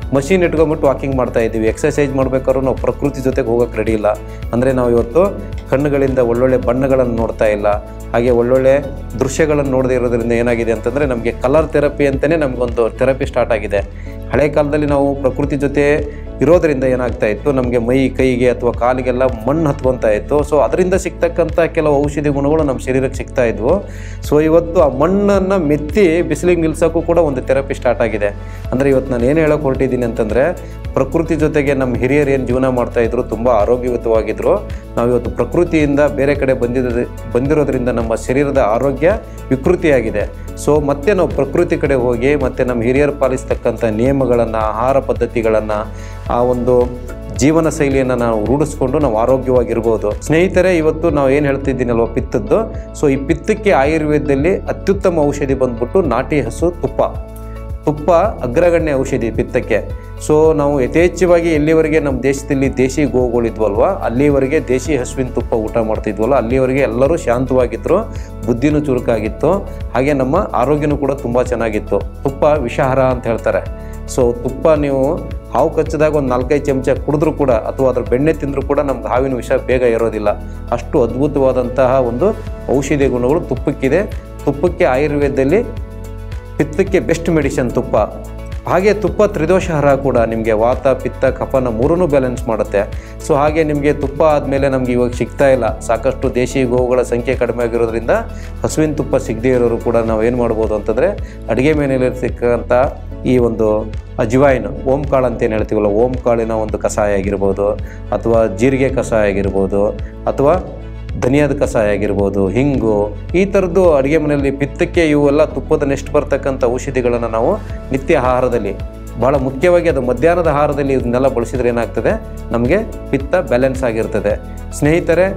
ಮಷೀನ್ ಇಟ್ಕೊಂಬಿಟ್ಟು ವಾಕಿಂಗ್ ಮಾಡ್ತಾ ಇದ್ದೀವಿ ಎಕ್ಸಸೈಸ್ ಮಾಡ್ಬೇಕಾದ್ರೂ ನಾವು ಪ್ರಕೃತಿ ಜೊತೆಗೆ ಹೋಗೋಕೆ ರೆಡಿ ಇಲ್ಲ ಅಂದರೆ ನಾವು ಇವತ್ತು ಕಣ್ಣುಗಳಿಂದ ಒಳ್ಳೊಳ್ಳೆ ಬಣ್ಣಗಳನ್ನು ನೋಡ್ತಾ ಇಲ್ಲ ಹಾಗೆ ಒಳ್ಳೊಳ್ಳೆ ದೃಶ್ಯಗಳನ್ನು ನೋಡದೇ ಇರೋದ್ರಿಂದ ಏನಾಗಿದೆ ಅಂತಂದರೆ ನಮಗೆ ಕಲರ್ ಥೆರಪಿ ಅಂತಲೇ ನಮಗೊಂದು ಥೆರಪಿ ಸ್ಟಾರ್ಟ್ ಆಗಿದೆ ಹಳೆ ಕಾಲದಲ್ಲಿ ನಾವು ಪ್ರಕೃತಿ ಜೊತೆ ಇರೋದರಿಂದ ಏನಾಗ್ತಾ ಇತ್ತು ನಮಗೆ ಮೈ ಕೈಗೆ ಅಥವಾ ಕಾಲಿಗೆಲ್ಲ ಮಣ್ಣು ಹತ್ಕೊತಾ ಇತ್ತು ಸೊ ಅದರಿಂದ ಸಿಗ್ತಕ್ಕಂಥ ಕೆಲವು ಔಷಧಿ ಗುಣಗಳು ನಮ್ಮ ಶರೀರಕ್ಕೆ ಸಿಗ್ತಾ ಇದ್ವು ಸೊ ಇವತ್ತು ಆ ಮಣ್ಣನ್ನು ಮೆತ್ತಿ ಬಿಸಿಲಿಗೆ ನಿಲ್ಸೋಕ್ಕೂ ಕೂಡ ಒಂದು ಥೆರಪಿ ಸ್ಟಾರ್ಟ್ ಆಗಿದೆ ಅಂದರೆ ಇವತ್ತು ನಾನು ಏನು ಹೇಳೋಕೆ ಹೊರಟಿದ್ದೀನಿ ಅಂತಂದರೆ ಪ್ರಕೃತಿ ಜೊತೆಗೆ ನಮ್ಮ ಹಿರಿಯರು ಏನು ಜೀವನ ಮಾಡ್ತಾ ಇದ್ರು ತುಂಬ ಆರೋಗ್ಯಯುತವಾಗಿದ್ದರು ನಾವು ಇವತ್ತು ಪ್ರಕೃತಿಯಿಂದ ಬೇರೆ ಕಡೆ ಬಂದಿದ್ದ ಬಂದಿರೋದ್ರಿಂದ ನಮ್ಮ ಶರೀರದ ಆರೋಗ್ಯ ವಿಕೃತಿಯಾಗಿದೆ ಸೊ ಮತ್ತೆ ನಾವು ಪ್ರಕೃತಿ ಕಡೆ ಹೋಗಿ ಮತ್ತೆ ನಮ್ಮ ಹಿರಿಯರು ಪಾಲಿಸ್ತಕ್ಕಂಥ ನಿಯಮಗಳನ್ನು ಆಹಾರ ಪದ್ಧತಿಗಳನ್ನು ಆ ಒಂದು ಜೀವನ ಶೈಲಿಯನ್ನು ನಾವು ರೂಢಿಸ್ಕೊಂಡು ನಾವು ಆರೋಗ್ಯವಾಗಿರ್ಬೋದು ಸ್ನೇಹಿತರೆ ಇವತ್ತು ನಾವು ಏನು ಹೇಳ್ತಿದ್ದೀನಲ್ವ ಪಿತ್ತದ್ದು ಸೊ ಈ ಪಿತ್ತಕ್ಕೆ ಆಯುರ್ವೇದದಲ್ಲಿ ಅತ್ಯುತ್ತಮ ಔಷಧಿ ಬಂದ್ಬಿಟ್ಟು ನಾಟಿ ಹಸು ತುಪ್ಪ ತುಪ್ಪ ಅಗ್ರಗಣ್ಯ ಔಷಧಿ ಪಿತ್ತಕ್ಕೆ ಸೊ ನಾವು ಯಥೇಚ್ಛವಾಗಿ ಎಲ್ಲಿವರೆಗೆ ನಮ್ಮ ದೇಶದಲ್ಲಿ ದೇಶಿ ಗೋಗಳಿದ್ವಲ್ವ ಅಲ್ಲಿವರೆಗೆ ದೇಶಿ ಹಸುವಿನ ತುಪ್ಪ ಊಟ ಮಾಡ್ತಿದ್ವಲ್ಲ ಅಲ್ಲಿವರೆಗೆ ಎಲ್ಲರೂ ಶಾಂತವಾಗಿದ್ದರು ಬುದ್ಧಿನೂ ಚುರುಕಾಗಿತ್ತು ಹಾಗೆ ನಮ್ಮ ಆರೋಗ್ಯನೂ ಕೂಡ ತುಂಬ ಚೆನ್ನಾಗಿತ್ತು ತುಪ್ಪ ವಿಷಾಹಾರ ಅಂತ ಹೇಳ್ತಾರೆ ಸೊ ತುಪ್ಪ ನೀವು ಹಾವು ಕಚ್ಚಿದಾಗ ಒಂದು ನಾಲ್ಕೈದು ಚಮಚ ಕುಡಿದ್ರೂ ಕೂಡ ಅಥವಾ ಅದ್ರ ಬೆಣ್ಣೆ ತಿಂದರೂ ಕೂಡ ನಮ್ಗೆ ಹಾವಿನ ವಿಷ ಬೇಗ ಇರೋದಿಲ್ಲ ಅಷ್ಟು ಅದ್ಭುತವಾದಂತಹ ಒಂದು ಔಷಧಿ ಗುಣಗಳು ತುಪ್ಪಕ್ಕಿದೆ ತುಪ್ಪಕ್ಕೆ ಆಯುರ್ವೇದದಲ್ಲಿ ಪಿತ್ತಕ್ಕೆ ಬೆಸ್ಟ್ ಮೆಡಿಸಿನ್ ತುಪ್ಪ ಹಾಗೆ ತುಪ್ಪ ತ್ರಿದೋಷಾಹಾರ ಕೂಡ ನಿಮಗೆ ವಾತ ಪಿತ್ತ ಕಫನ ಮೂರನ್ನೂ ಬ್ಯಾಲೆನ್ಸ್ ಮಾಡುತ್ತೆ ಸೊ ಹಾಗೆ ನಿಮಗೆ ತುಪ್ಪ ಆದಮೇಲೆ ನಮಗೆ ಇವಾಗ ಸಿಗ್ತಾ ಇಲ್ಲ ಸಾಕಷ್ಟು ದೇಶಿ ಗೋವುಗಳ ಸಂಖ್ಯೆ ಕಡಿಮೆ ಆಗಿರೋದ್ರಿಂದ ಹಸುವಿನ ತುಪ್ಪ ಸಿಗದೇ ಇರೋರು ಕೂಡ ನಾವು ಏನು ಮಾಡ್ಬೋದು ಅಂತಂದರೆ ಅಡುಗೆ ಮನೆಯಲ್ಲಿ ಸಿಕ್ಕಂಥ ಈ ಒಂದು ಅಜ್ವಾಯಿನ್ ಓಂ ಕಾಳು ಅಂತ ಏನು ಹೇಳ್ತೀವಲ್ಲ ಓಂ ಕಾಳಿನ ಒಂದು ಕಷಾಯ ಆಗಿರ್ಬೋದು ಅಥವಾ ಜೀರಿಗೆ ಕಷಾಯ ಆಗಿರ್ಬೋದು ಅಥವಾ ಧನಿಯಾದ ಕಷಾಯ ಆಗಿರ್ಬೋದು ಹಿಂಗು ಈ ಥರದ್ದು ಅಡುಗೆ ಮನೆಯಲ್ಲಿ ಪಿತ್ತಕ್ಕೆ ಇವೆಲ್ಲ ತುಪ್ಪದ ನೆಸ್ಟ್ ಬರ್ತಕ್ಕಂಥ ಔಷಧಿಗಳನ್ನು ನಾವು ನಿತ್ಯ ಆಹಾರದಲ್ಲಿ ಭಾಳ ಮುಖ್ಯವಾಗಿ ಅದು ಮಧ್ಯಾಹ್ನದ ಆಹಾರದಲ್ಲಿ ಇದನ್ನೆಲ್ಲ ಬಳಸಿದ್ರೆ ಏನಾಗ್ತದೆ ನಮಗೆ ಪಿತ್ತ ಬ್ಯಾಲೆನ್ಸ್ ಆಗಿರ್ತದೆ ಸ್ನೇಹಿತರೆ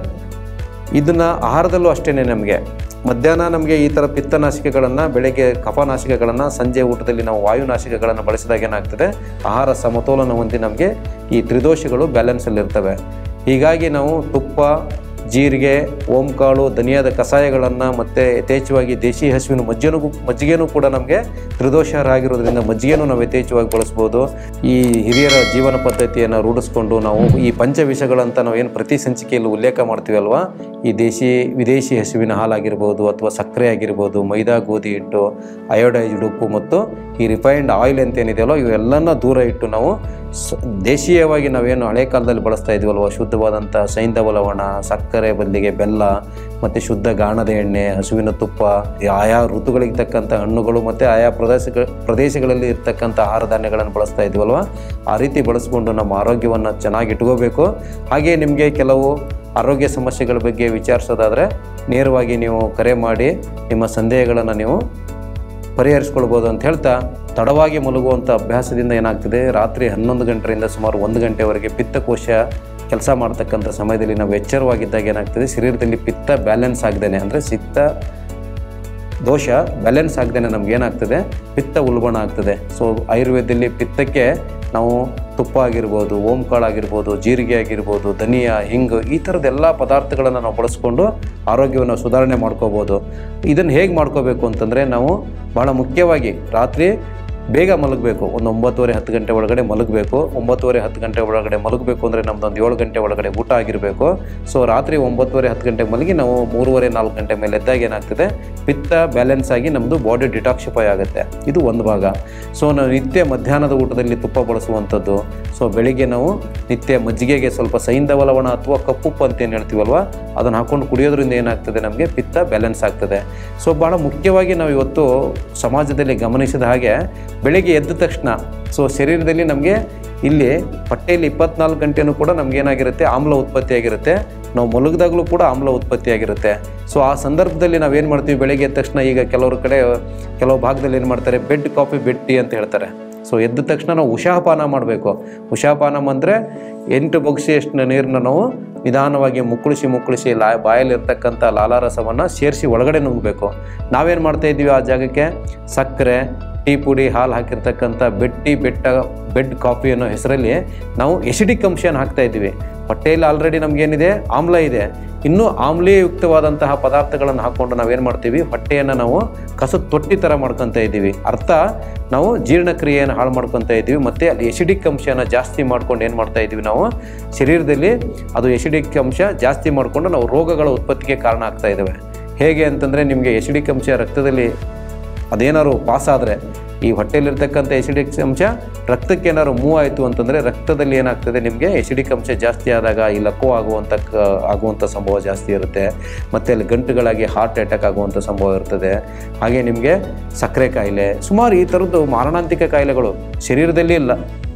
ಇದನ್ನು ಆಹಾರದಲ್ಲೂ ಅಷ್ಟೇ ನಮಗೆ ಮಧ್ಯಾಹ್ನ ನಮಗೆ ಈ ಥರ ಪಿತ್ತನಾಶಿಕೆಗಳನ್ನು ಬೆಳಗ್ಗೆ ಕಫನಾಶಿಕೆಗಳನ್ನು ಸಂಜೆ ಊಟದಲ್ಲಿ ನಾವು ವಾಯುನಾಶಿಕೆಗಳನ್ನು ಬಳಸಿದಾಗ ಏನಾಗ್ತದೆ ಆಹಾರ ಸಮತೋಲನ ಹೊಂದಿ ನಮಗೆ ಈ ತ್ರಿದೋಷಗಳು ಬ್ಯಾಲೆನ್ಸಲ್ಲಿರ್ತವೆ ಹೀಗಾಗಿ ನಾವು ತುಪ್ಪ ಜೀರಿಗೆ ಓಂಕಾಳು ಧನಿಯಾದ ಕಷಾಯಗಳನ್ನು ಮತ್ತು ಯಥೇಚ್ಛವಾಗಿ ದೇಶಿ ಹಸುವಿನ ಮಜ್ಜಿಗೆನೂ ಮಜ್ಜಿಗೆನೂ ಕೂಡ ನಮಗೆ ತ್ರಿದೋಷಾರ ಆಗಿರೋದ್ರಿಂದ ಮಜ್ಜಿಗೆನೂ ನಾವು ಯಥೇಚ್ಛವಾಗಿ ಬಳಸ್ಬೋದು ಈ ಹಿರಿಯರ ಜೀವನ ಪದ್ಧತಿಯನ್ನು ರೂಢಿಸ್ಕೊಂಡು ನಾವು ಈ ಪಂಚವಿಷಗಳಂತ ನಾವು ಏನು ಪ್ರತಿ ಸಂಚಿಕೆಯಲ್ಲಿ ಉಲ್ಲೇಖ ಮಾಡ್ತೀವಲ್ವ ಈ ದೇಶಿ ವಿದೇಶಿ ಹಸುವಿನ ಹಾಲಾಗಿರ್ಬೋದು ಅಥವಾ ಸಕ್ಕರೆ ಆಗಿರ್ಬೋದು ಮೈದಾ ಗೋಧಿ ಹಿಟ್ಟು ಅಯೋಡೈಸ್ಡ್ ಉಪ್ಪು ಮತ್ತು ಈ ರಿಫೈನ್ಡ್ ಆಯಿಲ್ ಅಂತ ಏನಿದೆಯಲ್ಲ ಇವೆಲ್ಲನ ದೂರ ಇಟ್ಟು ನಾವು ಸ ದೇಶೀಯವಾಗಿ ನಾವೇನು ಹಳೆ ಕಾಲದಲ್ಲಿ ಬಳಸ್ತಾ ಇದ್ವಲ್ವ ಶುದ್ಧವಾದಂಥ ಸೈಂಧವ ಲವಣ ಸಕ್ಕರೆ ಬದಲಿಗೆ ಬೆಲ್ಲ ಮತ್ತು ಶುದ್ಧ ಗಾಣದ ಎಣ್ಣೆ ಹಸುವಿನ ತುಪ್ಪ ಈ ಆಯಾ ಋತುಗಳಿಗೆ ತಕ್ಕಂಥ ಹಣ್ಣುಗಳು ಮತ್ತು ಆಯಾ ಪ್ರದೇಶಗಳ ಪ್ರದೇಶಗಳಲ್ಲಿ ಇರ್ತಕ್ಕಂಥ ಆಹಾರ ಧಾನ್ಯಗಳನ್ನು ಬಳಸ್ತಾ ಇದ್ವಲ್ವ ಆ ರೀತಿ ಬಳಸ್ಕೊಂಡು ನಮ್ಮ ಆರೋಗ್ಯವನ್ನು ಚೆನ್ನಾಗಿ ಇಟ್ಕೋಬೇಕು ಹಾಗೆ ನಿಮಗೆ ಕೆಲವು ಆರೋಗ್ಯ ಸಮಸ್ಯೆಗಳ ಬಗ್ಗೆ ವಿಚಾರಿಸೋದಾದರೆ ನೇರವಾಗಿ ನೀವು ಕರೆ ಮಾಡಿ ನಿಮ್ಮ ಸಂದೇಹಗಳನ್ನು ನೀವು ಪರಿಹರಿಸ್ಕೊಳ್ಬೋದು ಅಂತ ಹೇಳ್ತಾ ತಡವಾಗಿ ಮಲಗುವಂಥ ಅಭ್ಯಾಸದಿಂದ ಏನಾಗ್ತದೆ ರಾತ್ರಿ ಹನ್ನೊಂದು ಗಂಟೆಯಿಂದ ಸುಮಾರು ಒಂದು ಗಂಟೆವರೆಗೆ ಪಿತ್ತಕೋಶ ಕೆಲಸ ಮಾಡ್ತಕ್ಕಂಥ ಸಮಯದಲ್ಲಿ ನಾವು ಎಚ್ಚರವಾಗಿದ್ದಾಗ ಏನಾಗ್ತದೆ ಶರೀರದಲ್ಲಿ ಪಿತ್ತ ಬ್ಯಾಲೆನ್ಸ್ ಆಗದೇನೆ ಅಂದರೆ ಸಿತ್ತ ದೋಷ ಬ್ಯಾಲೆನ್ಸ್ ಆಗದೇನೆ ನಮ್ಗೆ ಏನಾಗ್ತದೆ ಪಿತ್ತ ಉಲ್ಬಣ ಆಗ್ತದೆ ಸೊ ಆಯುರ್ವೇದದಲ್ಲಿ ಪಿತ್ತಕ್ಕೆ ನಾವು ತುಪ್ಪ ಆಗಿರ್ಬೋದು ಓಂಕಾಳು ಆಗಿರ್ಬೋದು ಜೀರಿಗೆ ಆಗಿರ್ಬೋದು ಧನಿಯಾ ಹಿಂಗು ಈ ಥರದ ಎಲ್ಲ ಪದಾರ್ಥಗಳನ್ನು ನಾವು ಬಳಸ್ಕೊಂಡು ಆರೋಗ್ಯವನ್ನು ಸುಧಾರಣೆ ಮಾಡ್ಕೋಬೋದು ಇದನ್ನು ಹೇಗೆ ಮಾಡ್ಕೋಬೇಕು ಅಂತಂದರೆ ನಾವು ಭಾಳ ಮುಖ್ಯವಾಗಿ ರಾತ್ರಿ ಬೇಗ ಮಲಗಬೇಕು ಒಂದು ಒಂಬತ್ತುವರೆ ಹತ್ತು ಗಂಟೆ ಒಳಗಡೆ ಮಲಗಬೇಕು ಒಂಬತ್ತುವರೆ ಹತ್ತು ಗಂಟೆ ಒಳಗಡೆ ಮಲಗಬೇಕು ಅಂದರೆ ನಮ್ದೊಂದು ಏಳು ಗಂಟೆ ಒಳಗಡೆ ಊಟ ಆಗಿರಬೇಕು ಸೊ ರಾತ್ರಿ ಒಂಬತ್ತುವರೆ ಹತ್ತು ಗಂಟೆ ಮಲಗಿ ನಾವು ಮೂರುವರೆ ನಾಲ್ಕು ಗಂಟೆ ಮೇಲೆ ಎದ್ದಾಗ ಏನಾಗ್ತದೆ ಪಿತ್ತ ಬ್ಯಾಲೆನ್ಸ್ ಆಗಿ ನಮ್ಮದು ಬಾಡಿ ಡಿಟಾಕ್ಸಿಫೈ ಆಗುತ್ತೆ ಇದು ಒಂದು ಭಾಗ ಸೊ ನಾವು ನಿತ್ಯ ಮಧ್ಯಾಹ್ನದ ಊಟದಲ್ಲಿ ತುಪ್ಪ ಬಳಸುವಂಥದ್ದು ಸೊ ಬೆಳಿಗ್ಗೆ ನಾವು ನಿತ್ಯ ಮಜ್ಜಿಗೆಗೆ ಸ್ವಲ್ಪ ಸೈಂಧವ ಲವಣ ಅಥವಾ ಕಪ್ಪುಪ್ಪು ಅಂತ ಏನು ಹೇಳ್ತೀವಲ್ವ ಅದನ್ನು ಹಾಕೊಂಡು ಕುಡಿಯೋದ್ರಿಂದ ಏನಾಗ್ತದೆ ನಮಗೆ ಪಿತ್ತ ಬ್ಯಾಲೆನ್ಸ್ ಆಗ್ತದೆ ಸೊ ಭಾಳ ಮುಖ್ಯವಾಗಿ ನಾವು ಇವತ್ತು ಸಮಾಜದಲ್ಲಿ ಗಮನಿಸಿದ ಹಾಗೆ ಬೆಳಿಗ್ಗೆ ಎದ್ದ ತಕ್ಷಣ ಸೊ ಶರೀರದಲ್ಲಿ ನಮಗೆ ಇಲ್ಲಿ ಹೊಟ್ಟೆಯಲ್ಲಿ ಇಪ್ಪತ್ನಾಲ್ಕು ಗಂಟೆನೂ ಕೂಡ ನಮಗೇನಾಗಿರುತ್ತೆ ಆಮ್ಲ ಉತ್ಪತ್ತಿಯಾಗಿರುತ್ತೆ ನಾವು ಮಲಗಿದಾಗಲೂ ಕೂಡ ಆಮ್ಲ ಉತ್ಪತ್ತಿಯಾಗಿರುತ್ತೆ ಸೊ ಆ ಸಂದರ್ಭದಲ್ಲಿ ನಾವೇನು ಮಾಡ್ತೀವಿ ಬೆಳಗ್ಗೆ ಎದ್ದ ತಕ್ಷಣ ಈಗ ಕೆಲವ್ರ ಕಡೆ ಕೆಲವು ಭಾಗದಲ್ಲಿ ಏನು ಮಾಡ್ತಾರೆ ಬೆಡ್ ಕಾಫಿ ಬೆಡ್ ಟೀ ಅಂತ ಹೇಳ್ತಾರೆ ಸೊ ಎದ್ದ ತಕ್ಷಣ ನಾವು ಉಷಾಪಾನ ಮಾಡಬೇಕು ಉಷಾಪಾನಂ ಅಂದರೆ ಎಂಟು ಬಗ್ಸಿ ಅಷ್ಟು ನೀರನ್ನ ನಾವು ನಿಧಾನವಾಗಿ ಮುಕ್ಕಳಿಸಿ ಮುಕ್ಕಳಿಸಿ ಲಾ ಬಾಯಲ್ಲಿರ್ತಕ್ಕಂಥ ಲಾಲಾರಸವನ್ನು ಸೇರಿಸಿ ಒಳಗಡೆ ನುಂಗಬೇಕು ನಾವೇನು ಮಾಡ್ತಾ ಇದ್ದೀವಿ ಆ ಜಾಗಕ್ಕೆ ಸಕ್ಕರೆ ಟೀ ಪುಡಿ ಹಾಲು ಹಾಕಿರ್ತಕ್ಕಂಥ ಬೆಡ್ ಟೀ ಬೆಟ್ಟ ಬೆಡ್ ಕಾಫಿ ಅನ್ನೋ ಹೆಸರಲ್ಲಿ ನಾವು ಎಸಿಡಿಕ್ ಅಂಶನ ಹಾಕ್ತಾ ಇದ್ದೀವಿ ಹೊಟ್ಟೆಯಲ್ಲಿ ಆಲ್ರೆಡಿ ನಮಗೇನಿದೆ ಆಮ್ಲ ಇದೆ ಇನ್ನೂ ಆಮ್ಲೀಯುಕ್ತವಾದಂತಹ ಪದಾರ್ಥಗಳನ್ನು ಹಾಕ್ಕೊಂಡು ನಾವೇನು ಮಾಡ್ತೀವಿ ಹೊಟ್ಟೆಯನ್ನು ನಾವು ಕಸದ ತೊಟ್ಟಿ ಥರ ಮಾಡ್ಕೊತಾ ಇದ್ದೀವಿ ಅರ್ಥ ನಾವು ಜೀರ್ಣಕ್ರಿಯೆಯನ್ನು ಹಾಳು ಮಾಡ್ಕೊತಾ ಇದ್ದೀವಿ ಮತ್ತು ಅಲ್ಲಿ ಎಸಿಡಿಕ್ ಅಂಶನ ಜಾಸ್ತಿ ಮಾಡ್ಕೊಂಡು ಏನು ಮಾಡ್ತಾ ಇದ್ದೀವಿ ನಾವು ಶರೀರದಲ್ಲಿ ಅದು ಎಸಿಡಿಕ್ ಅಂಶ ಜಾಸ್ತಿ ಮಾಡಿಕೊಂಡು ನಾವು ರೋಗಗಳ ಉತ್ಪತ್ತಿಗೆ ಕಾರಣ ಆಗ್ತಾ ಇದ್ದಾವೆ ಹೇಗೆ ಅಂತಂದರೆ ನಿಮಗೆ ಎಸಿಡಿಕ್ ಅಂಶ ರಕ್ತದಲ್ಲಿ ಅದೇನಾದ್ರು ಪಾಸ್ ಆದರೆ ಈ ಹೊಟ್ಟೆಯಲ್ಲಿರ್ತಕ್ಕಂಥ ಎಸಿಡಿಕ್ ಅಂಶ ರಕ್ತಕ್ಕೆ ಏನಾದ್ರು ಮೂವ್ ಆಯಿತು ಅಂತಂದರೆ ರಕ್ತದಲ್ಲಿ ಏನಾಗ್ತದೆ ನಿಮಗೆ ಎಸಿಡಿಕ್ ಅಂಶ ಜಾಸ್ತಿ ಆದಾಗ ಈ ಲಕ್ಕೋ ಆಗುವಂಥ ಕ ಆಗುವಂಥ ಸಂಭವ ಜಾಸ್ತಿ ಇರುತ್ತೆ ಮತ್ತು ಅಲ್ಲಿ ಗಂಟುಗಳಾಗಿ ಹಾರ್ಟ್ ಅಟ್ಯಾಕ್ ಆಗುವಂಥ ಸಂಭವ ಇರ್ತದೆ ಹಾಗೆ ನಿಮಗೆ ಸಕ್ಕರೆ ಕಾಯಿಲೆ ಸುಮಾರು ಈ ಥರದ್ದು ಮಾರಣಾಂತಿಕ ಕಾಯಿಲೆಗಳು ಶರೀರದಲ್ಲಿ ಇಲ್ಲ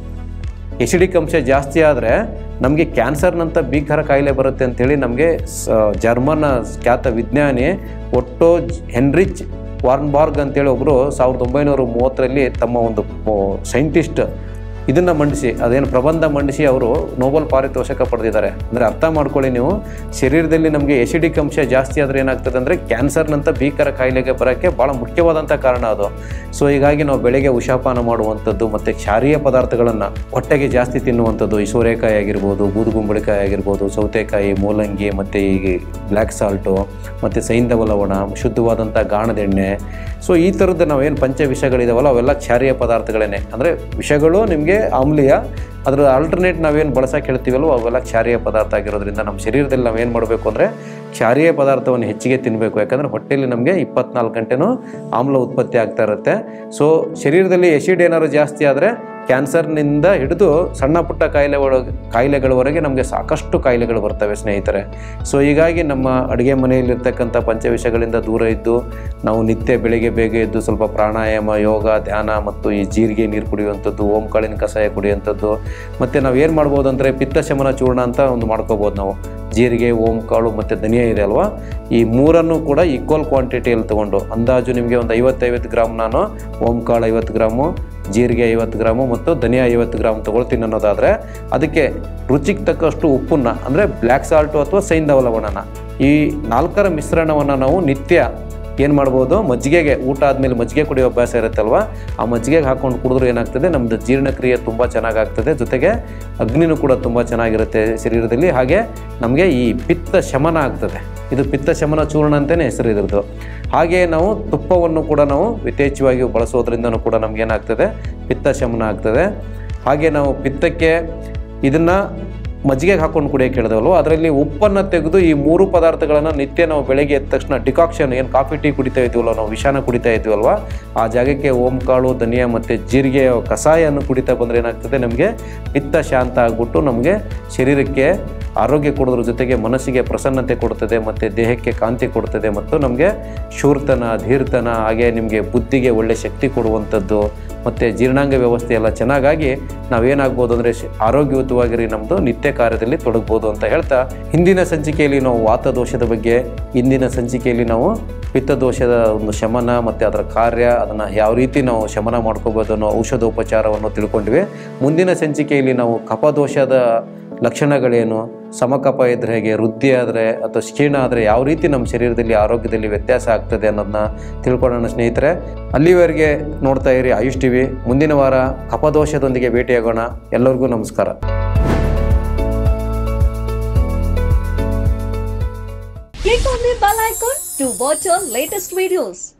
ಎಸಿಡಿಕ್ ಅಂಶ ಜಾಸ್ತಿ ಆದರೆ ನಮಗೆ ಕ್ಯಾನ್ಸರ್ನಂಥ ಭೀಕರ ಕಾಯಿಲೆ ಬರುತ್ತೆ ಅಂತೇಳಿ ನಮಗೆ ಜರ್ಮನ್ ಖ್ಯಾತ ವಿಜ್ಞಾನಿ ಒಟ್ಟೋ ಹೆನ್ರಿಚ್ ವಾರ್ನ್ಬಾರ್ಗ್ ಅಂತೇಳಿ ಒಬ್ಬರು ಸಾವಿರದ ಒಂಬೈನೂರ ಮೂವತ್ತರಲ್ಲಿ ತಮ್ಮ ಒಂದು ಸೈಂಟಿಸ್ಟ್ ಇದನ್ನು ಮಂಡಿಸಿ ಅದೇನು ಪ್ರಬಂಧ ಮಂಡಿಸಿ ಅವರು ನೋಬೆಲ್ ಪಾರಿತೋಷಕ ಪಡೆದಿದ್ದಾರೆ ಅಂದರೆ ಅರ್ಥ ಮಾಡ್ಕೊಳ್ಳಿ ನೀವು ಶರೀರದಲ್ಲಿ ನಮಗೆ ಎಸಿಡಿಕ್ ಅಂಶ ಜಾಸ್ತಿ ಆದರೆ ಏನಾಗ್ತದೆ ಅಂದರೆ ಕ್ಯಾನ್ಸರ್ನಂಥ ಭೀಕರ ಕಾಯಿಲೆಗೆ ಬರೋಕ್ಕೆ ಭಾಳ ಮುಖ್ಯವಾದಂಥ ಕಾರಣ ಅದು ಸೊ ಹೀಗಾಗಿ ನಾವು ಬೆಳಗ್ಗೆ ಉಷಾಪಾನ ಮಾಡುವಂಥದ್ದು ಮತ್ತು ಕ್ಷಾರೀಯ ಪದಾರ್ಥಗಳನ್ನು ಹೊಟ್ಟೆಗೆ ಜಾಸ್ತಿ ತಿನ್ನುವಂಥದ್ದು ಈ ಸೋರೆಕಾಯಿ ಆಗಿರ್ಬೋದು ಬೂದುಗುಂಬಳಿಕಾಯಿ ಆಗಿರ್ಬೋದು ಸೌತೆಕಾಯಿ ಮೂಲಂಗಿ ಮತ್ತು ಈ ಬ್ಲ್ಯಾಕ್ ಸಾಲ್ಟು ಮತ್ತು ಸೈಂಧವ ಲವಣ ಶುದ್ಧವಾದಂಥ ಗಾಣದೆಣ್ಣೆ ಸೊ ಈ ಥರದ್ದು ನಾವೇನು ಪಂಚ ವಿಷಗಳಿದಾವಲ್ಲ ಅವೆಲ್ಲ ಕ್ಷಾರೀಯ ಪದಾರ್ಥಗಳೇ ಅಂದರೆ ವಿಷಗಳು ನಿಮಗೆ ಆಮ್ಲೀಯ ಅದರ ಆಲ್ಟರ್ನೇಟ್ ನಾವೇನು ಬಳಸಕ್ಕೆ ಹೇಳ್ತೀವಲ್ವ ಅವೆಲ್ಲ ಕ್ಷಾರೀಯ ಪದಾರ್ಥ ಆಗಿರೋದ್ರಿಂದ ನಮ್ಮ ಶರೀರದಲ್ಲಿ ನಾವೇನು ಮಾಡಬೇಕು ಅಂದರೆ ಕ್ಷಾರೀಯ ಪದಾರ್ಥವನ್ನು ಹೆಚ್ಚಿಗೆ ತಿನ್ನಬೇಕು ಯಾಕಂದರೆ ಹೊಟ್ಟೆಯಲ್ಲಿ ನಮಗೆ ಇಪ್ಪತ್ನಾಲ್ಕು ಗಂಟೆನೂ ಆಮ್ಲ ಉತ್ಪತ್ತಿ ಆಗ್ತಾ ಇರುತ್ತೆ ಸೊ ಶರೀರದಲ್ಲಿ ಎಸಿಡ್ ಏನಾದ್ರು ಜಾಸ್ತಿ ಆದರೆ ಕ್ಯಾನ್ಸರ್ನಿಂದ ಹಿಡಿದು ಸಣ್ಣ ಪುಟ್ಟ ಕಾಯಿಲೆ ಒಳಗೆ ಕಾಯಿಲೆಗಳವರೆಗೆ ನಮಗೆ ಸಾಕಷ್ಟು ಕಾಯಿಲೆಗಳು ಬರ್ತವೆ ಸ್ನೇಹಿತರೆ ಸೊ ಹೀಗಾಗಿ ನಮ್ಮ ಅಡುಗೆ ಮನೆಯಲ್ಲಿರ್ತಕ್ಕಂಥ ಪಂಚವಿಷಗಳಿಂದ ದೂರ ಇದ್ದು ನಾವು ನಿತ್ಯ ಬೆಳಿಗ್ಗೆ ಬೇಗ ಎದ್ದು ಸ್ವಲ್ಪ ಪ್ರಾಣಾಯಾಮ ಯೋಗ ಧ್ಯಾನ ಮತ್ತು ಈ ಜೀರಿಗೆ ನೀರು ಕುಡಿಯುವಂಥದ್ದು ಓಂಕಾಳಿನ ಕಷಾಯ ಕುಡಿಯುವಂಥದ್ದು ಮತ್ತು ನಾವು ಏನು ಮಾಡ್ಬೋದು ಅಂದರೆ ಪಿತ್ತ ಶಮನ ಚೂರ್ಣ ಅಂತ ಒಂದು ಮಾಡ್ಕೋಬೋದು ನಾವು ಜೀರಿಗೆ ಓಂಕಾಳು ಮತ್ತು ಧನಿಯಾ ಇದೆ ಅಲ್ವಾ ಈ ಮೂರನ್ನು ಕೂಡ ಈಕ್ವಲ್ ಕ್ವಾಂಟಿಟಿಯಲ್ಲಿ ತೊಗೊಂಡು ಅಂದಾಜು ನಿಮಗೆ ಒಂದು ಐವತ್ತೈವತ್ತು ಗ್ರಾಮ್ ನಾನು ಓಂಕಾಳು ಐವತ್ತು ಗ್ರಾಮು ಜೀರಿಗೆ ಐವತ್ತು ಗ್ರಾಮು ಮತ್ತು ಧನಿಯಾ ಐವತ್ತು ಗ್ರಾಮ್ ತೊಗೊಳ್ತೀನಿ ಅನ್ನೋದಾದರೆ ಅದಕ್ಕೆ ರುಚಿಗೆ ತಕ್ಕಷ್ಟು ಉಪ್ಪನ್ನು ಅಂದರೆ ಬ್ಲ್ಯಾಕ್ ಸಾಲ್ಟು ಅಥವಾ ಸೈಂಧವ ಲವಣನ ಈ ನಾಲ್ಕರ ಮಿಶ್ರಣವನ್ನು ನಾವು ನಿತ್ಯ ಏನು ಮಾಡ್ಬೋದು ಮಜ್ಜಿಗೆಗೆ ಊಟ ಆದಮೇಲೆ ಮಜ್ಜಿಗೆ ಕುಡಿಯೋ ಅಭ್ಯಾಸ ಇರುತ್ತಲ್ವ ಆ ಮಜ್ಜಿಗೆಗೆ ಹಾಕ್ಕೊಂಡು ಕುಡಿದ್ರೆ ಏನಾಗ್ತದೆ ನಮ್ಮದು ಜೀರ್ಣಕ್ರಿಯೆ ತುಂಬ ಚೆನ್ನಾಗಾಗ್ತದೆ ಜೊತೆಗೆ ಅಗ್ನಿನೂ ಕೂಡ ತುಂಬ ಚೆನ್ನಾಗಿರುತ್ತೆ ಶರೀರದಲ್ಲಿ ಹಾಗೆ ನಮಗೆ ಈ ಪಿತ್ತ ಶಮನ ಆಗ್ತದೆ ಇದು ಪಿತ್ತ ಶಮನ ಚೂರ್ಣ ಅಂತಲೇ ಹೆಸರು ಇದ್ರದ್ದು ಹಾಗೆ ನಾವು ತುಪ್ಪವನ್ನು ಕೂಡ ನಾವು ಯಥೇಚ್ಛವಾಗಿ ಬಳಸೋದ್ರಿಂದನೂ ಕೂಡ ನಮಗೇನಾಗ್ತದೆ ಪಿತ್ತ ಶಮನ ಆಗ್ತದೆ ಹಾಗೆ ನಾವು ಪಿತ್ತಕ್ಕೆ ಇದನ್ನು ಮಜ್ಜಿಗೆಗೆ ಹಾಕೊಂಡು ಕುಡಿಯೋಕೆ ಹೇಳಿದವಲ್ವ ಅದರಲ್ಲಿ ಉಪ್ಪನ್ನು ತೆಗೆದು ಈ ಮೂರು ಪದಾರ್ಥಗಳನ್ನು ನಿತ್ಯ ನಾವು ಬೆಳಗ್ಗೆ ಎದ್ದ ತಕ್ಷಣ ಡಿಕಾಕ್ಷನ್ ಏನು ಕಾಫಿ ಟೀ ಕುಡಿತಾ ಇದ್ದೀವಲ್ಲ ನಾವು ವಿಷಾನ ಕುಡಿತಾ ಇದ್ದೀವಲ್ವ ಆ ಜಾಗಕ್ಕೆ ಓಂಕಾಳು ಧನಿಯಾ ಮತ್ತು ಜೀರಿಗೆ ಕಷಾಯವನ್ನು ಕುಡಿತಾ ಬಂದರೆ ಏನಾಗ್ತದೆ ನಮಗೆ ಪಿತ್ತ ಶಾಂತ ಆಗಿಬಿಟ್ಟು ನಮಗೆ ಶರೀರಕ್ಕೆ ಆರೋಗ್ಯ ಕೊಡೋದ್ರ ಜೊತೆಗೆ ಮನಸ್ಸಿಗೆ ಪ್ರಸನ್ನತೆ ಕೊಡ್ತದೆ ಮತ್ತು ದೇಹಕ್ಕೆ ಕಾಂತಿ ಕೊಡ್ತದೆ ಮತ್ತು ನಮಗೆ ಶೂರ್ತನ ಧೀರ್ತನ ಹಾಗೆ ನಿಮಗೆ ಬುದ್ಧಿಗೆ ಒಳ್ಳೆ ಶಕ್ತಿ ಕೊಡುವಂಥದ್ದು ಮತ್ತು ಜೀರ್ಣಾಂಗ ವ್ಯವಸ್ಥೆ ಎಲ್ಲ ಚೆನ್ನಾಗಾಗಿ ನಾವೇನಾಗ್ಬೋದು ಅಂದರೆ ಆರೋಗ್ಯಯುತವಾಗಿರಿ ನಮ್ಮದು ನಿತ್ಯ ಕಾರ್ಯದಲ್ಲಿ ತೊಡಗ್ಬೋದು ಅಂತ ಹೇಳ್ತಾ ಹಿಂದಿನ ಸಂಚಿಕೆಯಲ್ಲಿ ನಾವು ವಾತದೋಷದ ಬಗ್ಗೆ ಇಂದಿನ ಸಂಚಿಕೆಯಲ್ಲಿ ನಾವು ಪಿತ್ತದೋಷದ ಒಂದು ಶಮನ ಮತ್ತು ಅದರ ಕಾರ್ಯ ಅದನ್ನು ಯಾವ ರೀತಿ ನಾವು ಶಮನ ಮಾಡ್ಕೋಬೋದು ಅನ್ನೋ ಔಷಧೋಪಚಾರವನ್ನು ತಿಳ್ಕೊಂಡ್ವಿ ಮುಂದಿನ ಸಂಚಿಕೆಯಲ್ಲಿ ನಾವು ಕಫದೋಷದ ಲಕ್ಷಣಗಳೇನು ಸಮಕಪ ಇದ್ರೆ ಹೇಗೆ ವೃದ್ಧಿ ಆದರೆ ಅಥವಾ ಕ್ಷೀಣ ಆದರೆ ಯಾವ ರೀತಿ ನಮ್ಮ ಶರೀರದಲ್ಲಿ ಆರೋಗ್ಯದಲ್ಲಿ ವ್ಯತ್ಯಾಸ ಆಗ್ತದೆ ಅನ್ನೋದನ್ನ ತಿಳ್ಕೊಳ್ಳೋಣ ಸ್ನೇಹಿತರೆ ಅಲ್ಲಿವರೆಗೆ ನೋಡ್ತಾ ಇರಿ ಆಯುಷ್ ಟಿವಿ ಮುಂದಿನ ವಾರ ಕಫದೋಷದೊಂದಿಗೆ ಭೇಟಿಯಾಗೋಣ ಎಲ್ಲರಿಗೂ ನಮಸ್ಕಾರ Click on the bell icon to watch our latest videos.